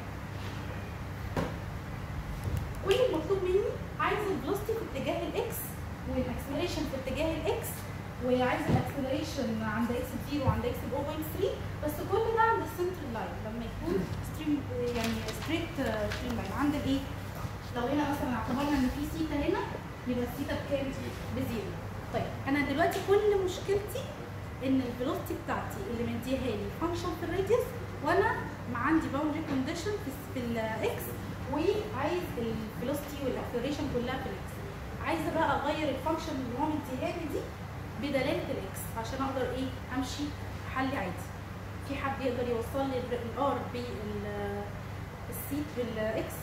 كل المطلوب مني عايز الفلوستي في اتجاه الاكس والاكسلريشن في اتجاه الاكس وعايز الاكسلريشن عند اكس 0 وعند اكس 0.3 بس كل ده عند السنترال لاين لما يكون ستريم يعني ستريت ستريم لاين عند الايه؟ لو هنا مثلا اعتبرنا ان في سيتا هنا يبقى السيتا بكام؟ بزيرو طيب انا دلوقتي كل مشكلتي ان الفيلوسيتي بتاعتي اللي مديها لي فانكشن في الراديوس وانا ما عندي باوندري كونديشن في ال- في الاكس وعايز الفيلوسيتي والاكسلريشن كلها في الاكس عايزه بقى اغير الفانكشن اللي هو مديها لي دي بدلاله الاكس عشان اقدر ايه امشي حل عادي في حد يقدر يوصل لي الار بالسيت بالاكس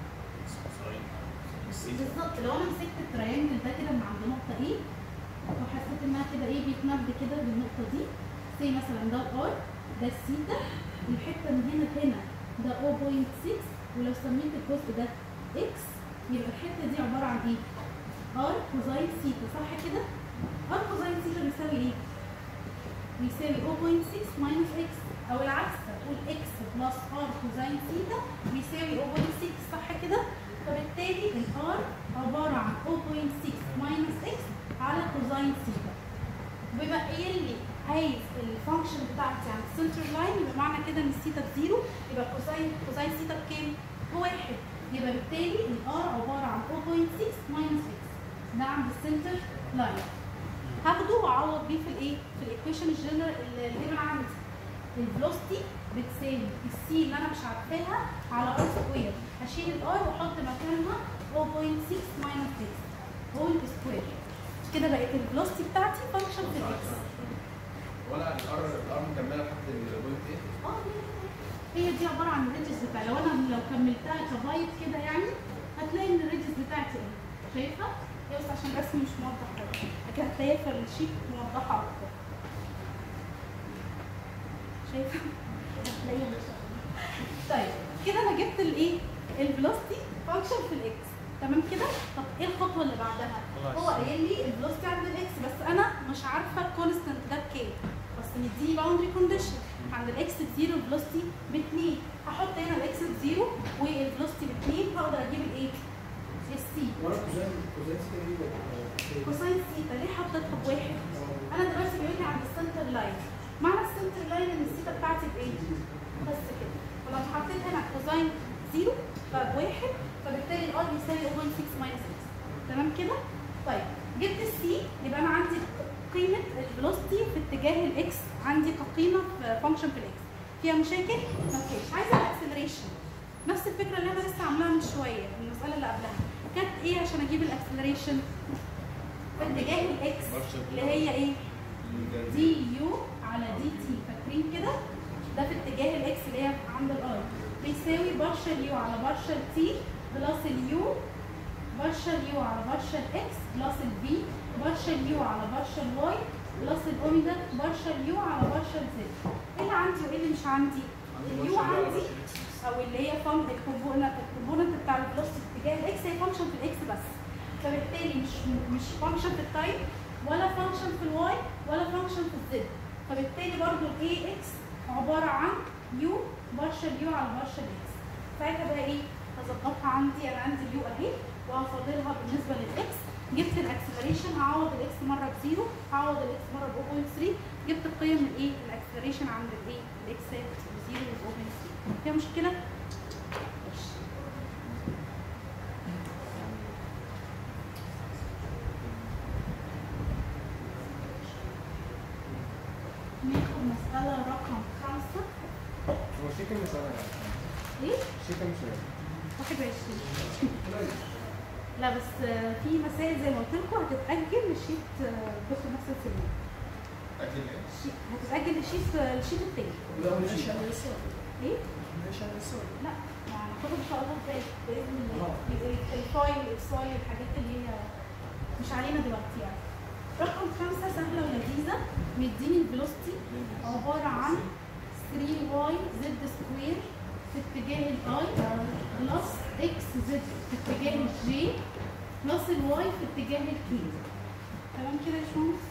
بالظبط لو انا مسكت التريانجل ده كده من عند نقطه ايه وحسيت انها كده ايه بيتمد كده بالنقطه دي زي مثلا ده الار ده السيتا الحته من هنا لهنا ده 0.6 ولو سميت الجزء ده اكس يبقى الحته دي عباره عن ايه؟ ار كوزاين سيتا صح كده؟ ار كوزاين سيتا بيساوي ايه؟ بيساوي 0.6 ماينس اكس او العكس هتقول اكس بلس ار كوزاين سيتا بيساوي 0.6 صح كده؟ فبالتالي الار عباره عن 0.6 ماينس اكس على كوزاين سيتا بما قايل لي عايز الفانكشن بتاعتي عن السنتر لاين يبقى معنى كده ان السيتا بزيرو يبقى كوزاين كوزاين سيتا بكام؟ بواحد يبقى بالتالي الار عباره عن 0.6 ماينس اكس ده عند السنتر لاين هاخده واعوض بيه في الايه؟ في الايكويشن الجنرال اللي هنا عندي الفلوستي بتساوي السي اللي انا مش عارفاها على ار سكوير هشيل الار واحط مكانها 0.6 ماينس 6 هول سكوير كده بقت الفلوستي بتاعتي فانكشن في الاكس ولا الار الار مكمله لحد البوينت ايه؟ اه هي دي عباره عن الريدجز بتاعي لو انا لو كملتها كبايت كده يعني هتلاقي ان الريدجز بتاعتي ايه شايفه؟ هي بس عشان الرسم مش موضح قوي لكن هتلاقيها في الشيت موضحه اكتر شايفه؟ هتلاقيها ان شاء الله طيب كده انا جبت الايه؟ الفلوستي فانكشن في الاكس تمام كده؟ طب ايه الخطوه اللي بعدها؟ هو قايل لي الفلوستي عند الاكس بس انا مش عارفه الكونستنت ده بكام بس مديني باوندري كونديشن عند الاكس بزيرو الفلوستي باتنين هحط هنا الاكس بزيرو والفلوستي باتنين هقدر اجيب الايه؟ السي ورا كوزين كوزين سيتا دي بقت كوساين سيتا ليه حطيتها بواحد؟ انا دلوقتي بيقول لي عند السنتر لاين معنى السنتر لاين ان السيتا بتاعتي بايه؟ بس كده ولو حطيت هنا كوساين زيرو فبواحد فبالتالي الار بيساوي 0.6 ماينس اكس تمام كده؟ طيب جبت السي يبقى انا عندي قيمه الفيلوسيتي في اتجاه الاكس عندي كقيمه في فانكشن في الاكس فيها مشاكل؟ ما فيش عايزه الاكسلريشن نفس الفكره اللي انا لسه عاملاها من شويه المساله اللي قبلها كانت ايه عشان اجيب الاكسلريشن؟ في اتجاه الاكس اللي هي ايه؟ دي يو على دي تي فاكرين كده؟ ده في اتجاه الاكس اللي هي عند الار بيساوي بارشل يو على بارشل تي بلس اليو بارشل يو على بارشل اكس بلس الفي بارشل يو على بارشل واي بلس الاوميجا بارشل يو على بارشل زد ايه اللي عندي وايه اللي مش عندي؟ اليو عندي او اللي هي فان الكومبوننت الكومبوننت بتاع الفلوسيتي في اتجاه الاكس هي فانكشن في الاكس بس فبالتالي مش مش فانكشن في التايم ولا فانكشن في الواي ولا فانكشن في الزد فبالتالي برضو الاي اكس عباره عن يو بارشل يو على بارشل اكس ساعتها بقى ايه هظبطها عندي انا عندي اليو اهي وهفاضلها بالنسبه للاكس جبت الاكسلريشن هعوض الاكس مره بزيرو هعوض الاكس مره ب 0.3 جبت القيم الايه الاكسلريشن عند الايه الاكس بزيرو و 0.3 فيها مشكله؟ ماشي. ناخد مسألة رقم خمسة هو شيء كم مسألة يعني ايه؟ شيء كم سؤال 21 لا بس آه، في مسائل زي ما قلت لكم هتتأجل للشيت آه، دكتور نفس السنين اكل ايه؟ الشيت- هتتأجل للشيت الشيت التاني لا ماشي ايه؟ ماشي على السؤال لا ما هناخدها ان شاء الله ازاي باذن الله آه. يبقى الفايل الاكسايل الحاجات اللي هي مش علينا دلوقتي يعني رقم خمسة سهلة ولذيذة مديني الفيلوسيتي عبارة عن 3 واي زد سكوير في اتجاه الاي بلس اكس زد في اتجاه الجي بلس الواي في اتجاه الكي تمام كده يا باشمهندس؟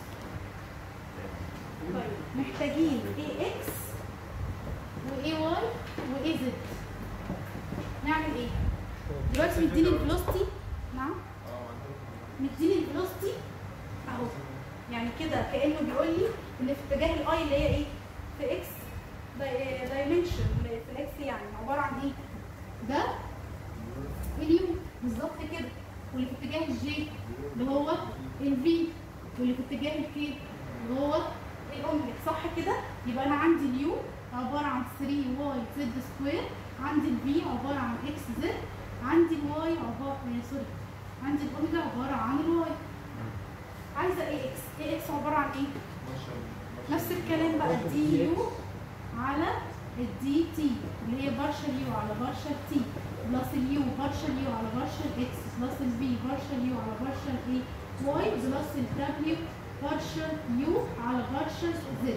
طيب محتاجين اي اكس واي واي واي زد نعمل ايه؟ دلوقتي مديني الفيلوسيتي نعم اه مديني الفيلوسيتي اهو يعني كده كانه بيقول لي ان في اتجاه الاي اللي هي ايه؟ في اكس دايمنشن في الاكس يعني عباره عن ايه؟ ده اليو بالظبط كده واللي في اتجاه الجي اللي هو الفي واللي في اتجاه الكي اللي هو الاومليت صح كده يبقى انا عندي اليو عباره عن 3 واي زد سكوير عندي الفي عباره عن اكس زد عندي الواي عباره آه، سوري عندي الاوميجا عباره عن الواي عايزه ايه اكس ايه اكس عباره عن ايه نفس الكلام بقى دي يو على الدي تي اللي هي بارشل يو على بارشل تي بلس اليو بارشل يو على بارشل اكس بلس البي بارشل يو على بارشل اي واي بلس الدبليو بارشل يو على بارشل زد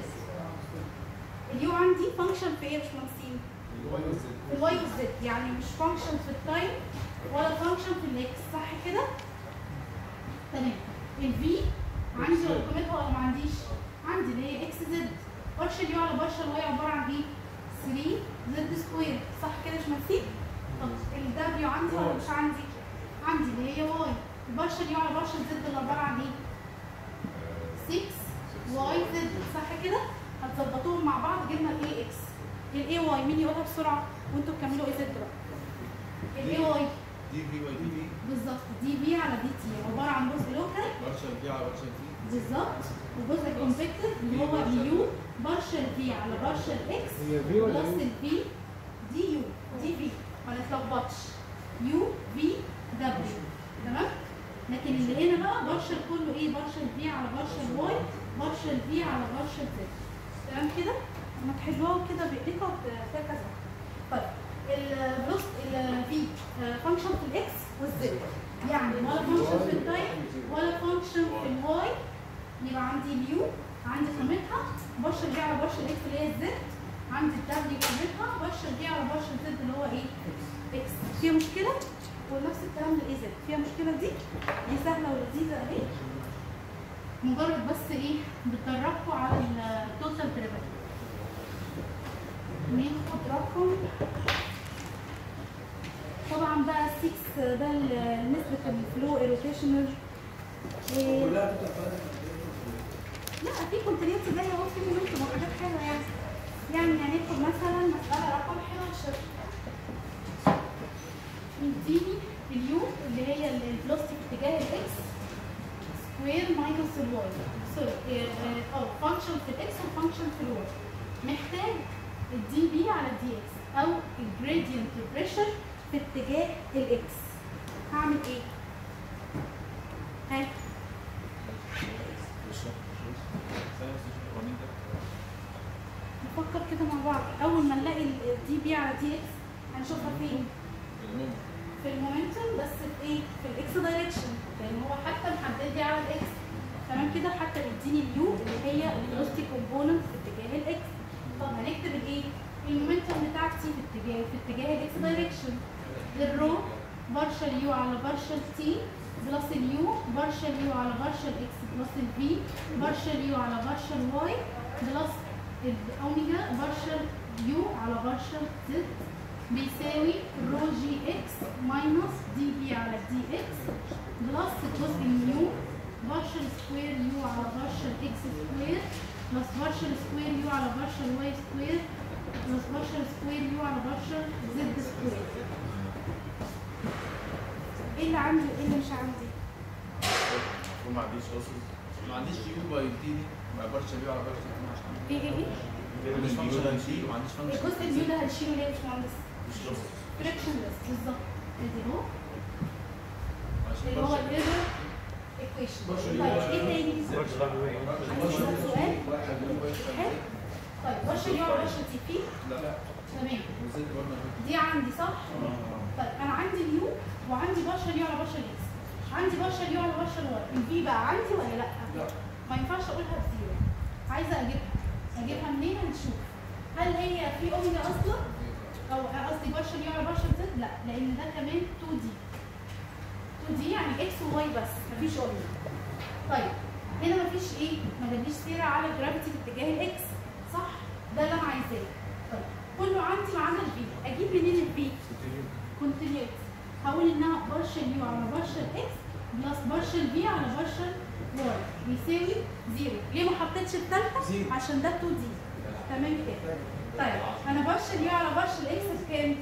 اليو عندي فانكشن في ايه يا باشمهندسين؟ الواي والزد في الواي والزد يعني مش فانكشن في التايم ولا فانكشن في الاكس صح كده؟ تمام الفي عندي ولا قيمتها ولا ما عنديش؟ عندي اللي هي اكس زد بارشل يو على بارشل واي عباره عن ايه؟ 3 زد سكوير صح كده يا باشمهندسين؟ طب الدبليو عندي ولا مش عندي؟ عندي اللي هي واي البارشل يو على بارشل زد اللي عباره عن ايه؟ 6 واي زد صح كده؟ هتظبطوهم مع بعض جبنا الاي اكس الاي واي مين يقولها بسرعه وانتوا تكملوا اي زد بقى الاي واي دي في واي دي في بالظبط دي بي على دي تي عباره عن جزء لوكال بارشل في على بارشل في بالظبط وجزء كونفكتيف اللي هو اليو بارشل في على بارشل اكس هي في ولا بلس ايه؟ البي دي يو دي في ما نتلخبطش يو في دبليو تمام لكن اللي هنا بقى بارشل كله ايه بارشل في على بارشل واي بارشل في على بارشل زد تمام كده لما تحلوها كده بايديكم هتلاقي كذا طيب البلس الفي فانكشن في الاكس والزد يعني ولا فانكشن في التايم ولا فانكشن في الواي يبقى عندي اليو عندي قيمتها بارشل في على بارشل اكس اللي هي الزد عندي الدبليو قيمتها بارشل في على بارشل زد اللي هو ايه اكس فيها مشكله ونفس الكلام للاي زد فيها مشكله دي دي سهله ولذيذه اهي مجرد بس ايه بتدربكم على التوتال ديريفاتيف ناخد رقم طبعا بقى 6 ده ال- نسبة الفلو ايروتيشنال كلها تتفادى لا في كونتينيوتي جاية اهو في منكم وحاجات حلوة يعني يعني هناخد مثلا مسألة رقم 11 يديني اليو اللي هي ال- الفلوستيك اتجاه الاكس سكوير ماينس الواي سوري اه اه فانكشن في الاكس وفانكشن في الواي محتاج الدي بي على الدي اكس او الجريدينت بريشر في اتجاه الاكس هعمل ايه؟ ها نفكر كده مع بعض اول ما نلاقي الدي بي على دي اكس هنشوفها فين؟ في المومنتوم بس في ايه؟ في الاكس دايركشن لان هو حتى محدد لي على الاكس تمام كده حتى بيديني اليو اللي هي الفيلوسيتي كومبوننت في اتجاه الاكس طب هنكتب الايه؟ المومنتوم بتاعتي في اتجاه في اتجاه الاكس دايركشن الرو بارشل يو على بارشل تي بلس اليو بارشل يو على بارشل اكس بلس الفي بارشل يو على بارشل واي بلس الاوميجا بارشل يو على بارشل زد بيساوي رو جي اكس ماينس دي بي على دي اكس بلس جزء النيو بارشل سكوير يو على بارشل اكس سكوير بلس بارشل سكوير يو على بارشل واي سكوير بلس بارشل سكوير يو على بارشل زد سكوير ايه اللي عندي وايه اللي مش عندي؟ وما عنديش اصلا ما عنديش يو باي دي دي ما بارشل يو على بارشل دي مش عندي ايه ايه ايه؟ مش فانكشن دي وما عنديش فانكشن الجزء النيو ده هنشيله ليه يا باشمهندس؟ مش لوست فريكشنلس بالظبط ادي اهو عشان اللي هو بارشل الايرور ايكويشن طيب ايه تاني؟ عندي بقى سؤال حلو طيب بارشل يو على بارشل تي بي لا تمام وزيت برضه دي عندي صح؟ طيب انا عندي اليو وعندي بارشل يو على بارشل اكس عندي بارشل يو على بارشل واي الفي بقى عندي ولا لا؟ لا ما ينفعش اقولها بزيرو عايزه اجيبها اجيبها منين هنشوف هل هي في اوميجا اصلا او قصدي بارشل يو على بارشل زد لا لان ده كمان 2 دي 2 دي يعني اكس وواي بس مفيش اوميجا طيب هنا مفيش ايه ما جابليش سيره على الجرافيتي في اتجاه الاكس صح ده اللي انا عايزاه طيب كله عندي ما عدا الفي اجيب منين الفي كونتينيوتي هقول انها بارشل يو على بارشل اكس بلس بارشل في على بارشل واي بيساوي زيرو ليه ما حطيتش الثالثه زيرو. عشان ده 2 دي تمام كده طيب انا برشل يو على برشل اكس بكام؟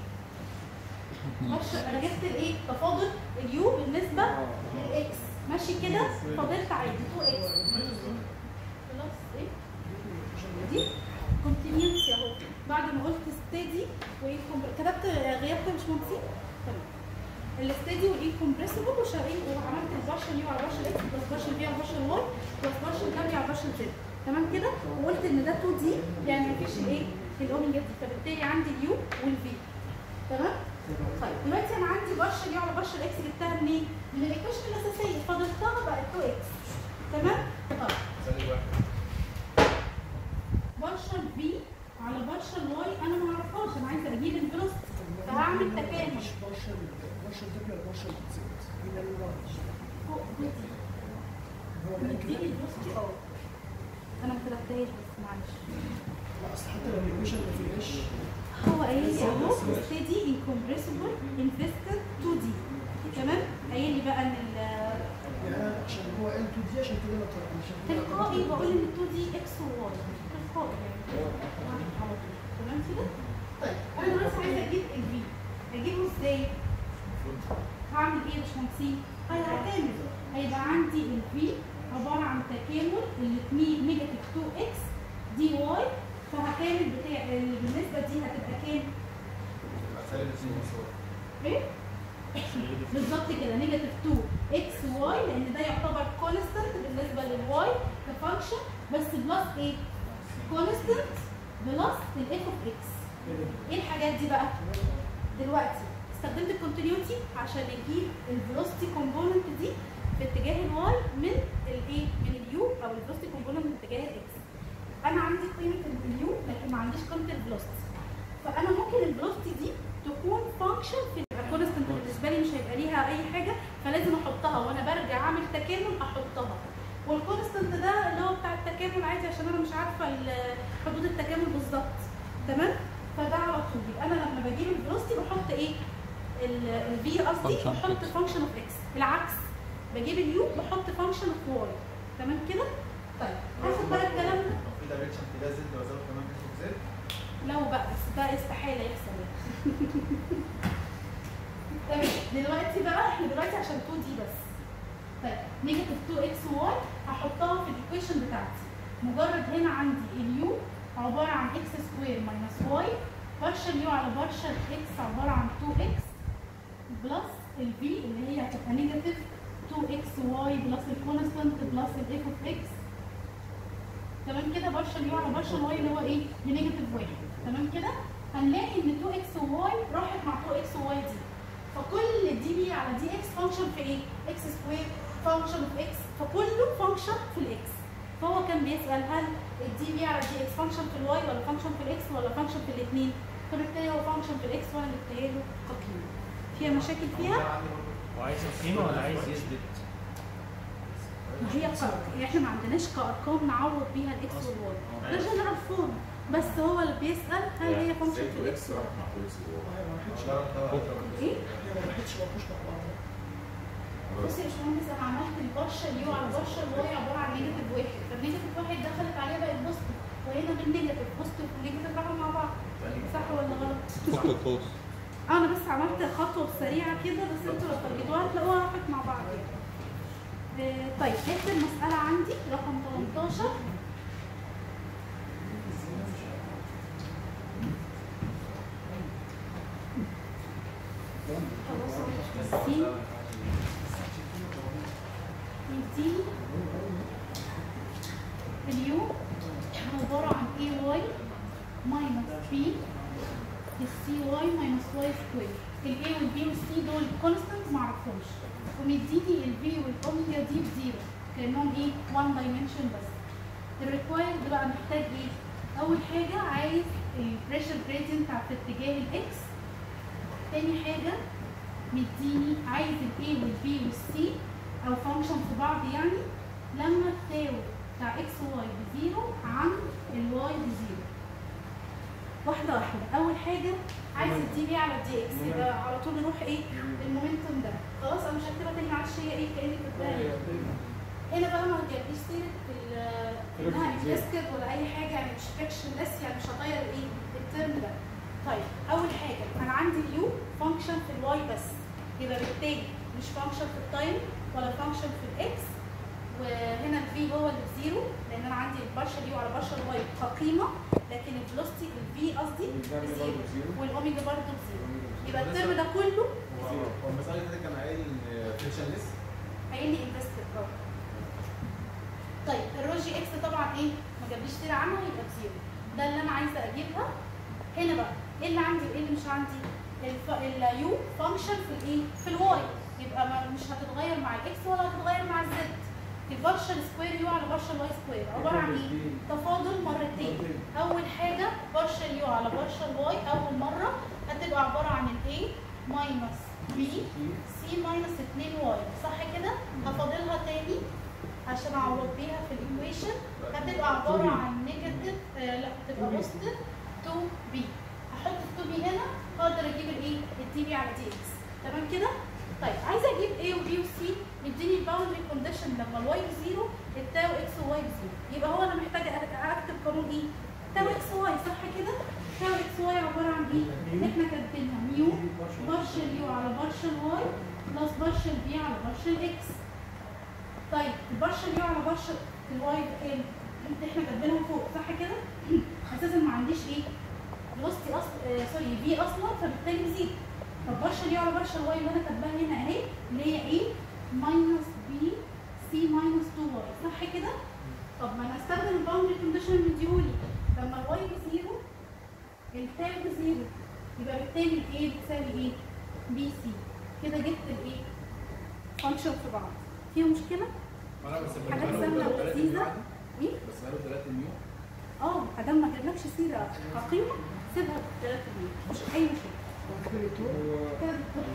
برشل انا جبت الايه؟ تفاضل اليو بالنسبه للاكس ماشي كده فضلت عادي 2 اكس بلس ايه دي كونتينيوتي اهو بعد ما قلت ستيدي وايه كتبت غياب مش مهندسين تمام الستيدي والايه كومبريسبل وشغالين وعملت البارشل يو على بارشل اكس بلس بارشل بي على بارشل واي بلس بارشل دبليو على بارشل زد تمام كده وقلت ان ده 2 دي يعني مفيش الايه الاوميجا دي فبالتالي عندي اليو والفي تمام طيب دلوقتي انا عندي بارشل يو على بارشل اكس جبتها منين؟ من الايكويشن الاساسيه فضلتها بقت 2 اكس تمام؟ طيب ثاني واحد بارشل في على بارشل واي انا ما اعرفهاش انا عايزه اجيب الفيلوسيتي فهعمل تكامل مش بارشل بارشل دبل ولا بارشل زد هنا الرمز فوق دي هو ده مديني كده الفيلوسيتي اه انا ما كتبتهاش بس معلش لا اصل حتى لو الايكويشن ما فيهاش هو قايل لي اهو steady incompressible invested 2 d تمام قايل لي بقى ان ال- يعني انا عشان هو قال 2 دي عشان كده انا طلع عشان كده تلقائي بقول ان 2 دي اكس وواي تلقائي يعني على طول تمام كده طيب انا دلوقتي عايزه اجيب الفي اجيبه ازاي هعمل ايه يا باشمهندسين هيعتمد هيبقى عندي الفي عباره عن تكامل الاثنين نيجاتيف 2 اكس دي واي فهكامل بتاع اللي بالنسبه دي هتبقى كام؟ سالب 2 مصور ايه؟ بالظبط كده نيجاتيف 2 اكس واي لان ده يعتبر كونستنت بالنسبه للواي كفانكشن بس بلس ايه؟ كونستنت بلس الاف اوف اكس ايه الحاجات دي بقى؟ دلوقتي استخدمت الكونتينيوتي عشان اجيب الفيلوسيتي كومبوننت دي في اتجاه الواي من الايه؟ من اليو او الفيلوسيتي كومبوننت من اتجاه الاكس. انا عندي قيمه اليو لكن ما عنديش قيمه الفيلوسيتي. فانا ممكن الفيلوسيتي دي تكون فانكشن في الكونستنت بالنسبه لي مش هيبقى ليها اي حاجه فلازم احطها وانا برجع اعمل تكامل احطها. والكونستنت ده اللي هو بتاع التكامل عادي عشان انا مش عارفه ال- حدود التكامل بالظبط. تمام؟ فده على طول يبقى انا لما بجيب الفيلوسيتي بحط ايه؟ الفي قصدي Function of بحط X. فانكشن اوف اكس العكس بجيب اليو بحط فانكشن اوف واي تمام كده؟ طيب هاخد بقى الكلام ده في دايركشن اتجاه زد وازود كمان اف زد لو بقى بس ده استحاله يحصل يعني تمام دلوقتي بقى احنا دلوقتي عشان 2 دي بس طيب نيجاتيف 2 اكس واي هحطها في الايكويشن بتاعتي مجرد هنا عندي اليو عباره عن اكس سكوير ماينس واي بارشل يو على بارشل اكس عباره عن 2 اكس بلس الفي اللي هي هتبقى نيجاتيف 2 اكس واي بلس الكونستنت بلس الاف اوف اكس تمام كده بارشل يو على بارشل واي اللي هو ايه؟ بنيجاتيف واحد تمام كده؟ هنلاقي ان 2 اكس وواي راحت مع 2 اكس وواي دي فكل دي بي على دي اكس فانكشن في ايه؟ اكس سكوير فانكشن في اكس فكله فانكشن في الاكس فهو كان بيسال هل الدي بي على دي اكس فانكشن في الواي ولا فانكشن في الاكس ولا فانكشن في الاثنين؟ فبالتالي هو فانكشن في الاكس وانا جبتها له كقيمه فيها مشاكل فيها؟ عندي برضه وعايز القيمة ولا عايز يثبت؟ ما هي ق- يعني احنا ما عندناش كارقام نعوض بيها الاكس والواي ده جنرال فورم بس هو اللي بيسال هل هي فانكشن في الاكس ولا هي ما راحتش لا لا لا ايه؟ هي ما راحتش ما راحوش مع بعض بصي يا باشمهندس انا عملت البارشل يو على البارشل واي عباره عن نيجاتيف واحد فالنيجاتيف واحد دخلت عليها بقت بوزيتيف وهنا بالنيجاتيف بوزيتيف ونيجاتيف راحوا مع بعض صح ولا غلط؟ اه انا بس عملت خطوه سريعه كده بس انتوا لو ترجموها هتلاقوها راحت مع بعض يعني. آه، طيب اخر مساله عندي رقم 18 خلاص مش بسين يديني اليو عبارة عن اي واي ماينس بي السي واي ماينس واي سكوير الاي والبي والسي دول كونستنت معرفهمش ومديني الفي والاوميجا دي بزيرو كانهم ايه 1 دايمنشن بس الريكوايرد بقى محتاج ايه اول حاجه عايز البريشر جريدينت في اتجاه الاكس تاني حاجه مديني عايز الاي والبي والسي او فانكشن في بعض يعني لما تساوي بتاع اكس واي بزيرو عن الواي بزيرو واحده واحده اول حاجه عايز الدي بي على الدي اكس يبقى على طول نروح ايه المومنتوم ده خلاص انا مش هكتبها تاني معلش هي ايه كاني كاتباها هنا بقى ما جابليش سيره ال- انها انفستد ولا اي حاجه يعني مش فيكشن لس يعني مش هغير ايه الترم ده طيب اول حاجه انا عندي اليو فانكشن في الواي بس يبقى بالتالي مش فانكشن في التايم ولا فانكشن في الاكس وهنا الفي هو اللي بزيرو لان انا عندي البارشل يو على بارشل واي كقيمه لكن الفيلوسيتي الفي قصدي والجاب بزيرو برضه بزيرو. والاوميجا برضه بزيرو يبقى الترم ده كله هو هو المسألة اللي كان قايل فريكشن ليس قايل لي انفستد اه طيب الروجي اكس طبعا ايه ما جابليش سيره عنها يبقى بزيرو ده اللي انا عايزه اجيبها هنا بقى ايه اللي عندي وايه اللي مش عندي الف... اليو فانكشن في الايه في الواي يبقى ما مش هتتغير مع الاكس ولا هتتغير مع الزد البارشل سكوير يو على بارشل واي سكوير عباره عن ايه تفاضل مرتين اول حاجه بارشل يو على بارشل واي اول مره هتبقى عباره عن الاي ماينس بي سي ماينس 2 واي صح كده هفاضلها تاني عشان اعوض بيها في الايكويشن هتبقى عباره عن نيجاتيف آه لا هتبقى بوزيتيف 2 بي هحط ال 2 بي هنا اقدر اجيب الايه الدي بي على دي اكس تمام كده طيب عايزه اجيب A وبي وسي يديني الباوندري كونديشن لما الواي بزيرو التاو اكس وواي بزيرو يبقى هو انا محتاجه أك- اكتب قانون ايه؟ تاو اكس واي صح كده؟ تاو اكس واي عباره عن ايه؟ اللي احنا كاتبينها ميو بارشل يو على بارشل واي بلس بارشل بي على بارشل اكس طيب البارشل يو على بارشل الواي بكام؟ انت احنا كاتبينها فوق صح كده؟ اساسا ما عنديش ايه؟ فيلوستي اصلا آه سوري في اصلا فبالتالي بزيد طب بارشل يو على بارشل واي اللي انا كاتباها هنا اهي اللي هي ايه؟ ماينس بي سي ماينس 2 واي صح كده؟ طب ما انا استخدم الباوندري كونديشن اللي مديهولي لما الواي بزيرو التاو بزيرو يبقى بالتالي الايه بتساوي ايه؟ بي سي كده جبت الايه؟ فانكشن في بعض فيها مشكله؟ انا بس حاجات سهله ولذيذه ايه؟ بس قالوا 3 مليون اه ادام ما جابلكش سيره كقيمه سيبها ب 3 مش اي مشكله كده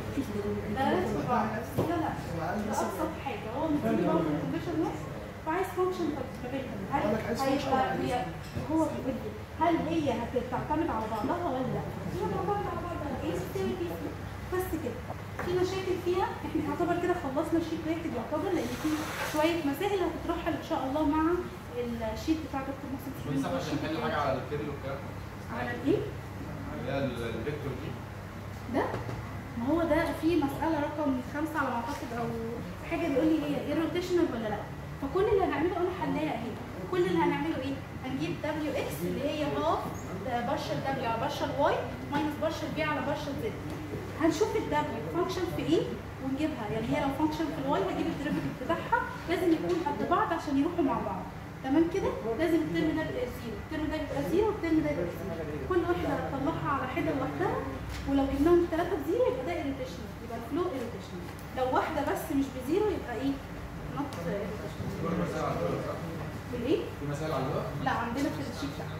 بلاش في بعض لا لا ده ابسط حاجه هو مديني برضه الكونديشن نص فعايز فانكشن بتاعتها هل أقول لك عايز function هيبقى ولا هي هو بيقول لي هل هي هتعتمد على بعضها ولا لا؟ هي تعتمد على بعضها ايه بتساوي بي سي بس كده في مشاكل فيها احنا يعتبر كده خلصنا الشيت واحد يعتبر لان في شويه مسائل هتترحل ان شاء الله مع الشيت بتاع دكتور محسن مش بنسى عشان نحل حاجة على الكيرل والكلام على الايه؟ اللي هي الفيكتور دي ده ما هو ده في مسألة رقم خمسة على ما أعتقد أو حاجة بيقول لي هي ايه روتيشنال ولا لا فكل اللي هنعمله أنا حلاها أهي كل اللي هنعمله إيه؟ هنجيب دبليو إكس اللي هي هاف بارشل دبليو على بارشل واي ماينس بارشل بي على بارشل زد هنشوف الدبليو فانكشن في إيه ونجيبها يعني هي لو فانكشن في الواي هجيب الديريفيتيف بتاعها لازم يكون قد بعض عشان يروحوا مع بعض تمام كده لازم الترم ده يبقى زيرو الترم ده يبقى زيرو والترم ده يبقى زيرو كل واحده هتطلعها على حده لوحدها ولو جبناهم الثلاثه بزيرو يبقى ده irrotational يبقى الفلو irrotational لو واحده بس مش بزيرو يبقى ايه نوت في irrotational مسائل على اللغة صح؟ بالايه في مسائل على اللغة لا عندنا في الشيت لا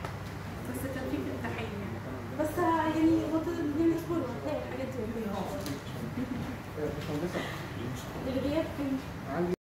بس كان في في الامتحان يعني بس يعني بطل يعني اصبروا هتلاقي الحاجات دي قدامكم. باشمهندسة الغياب فين عندي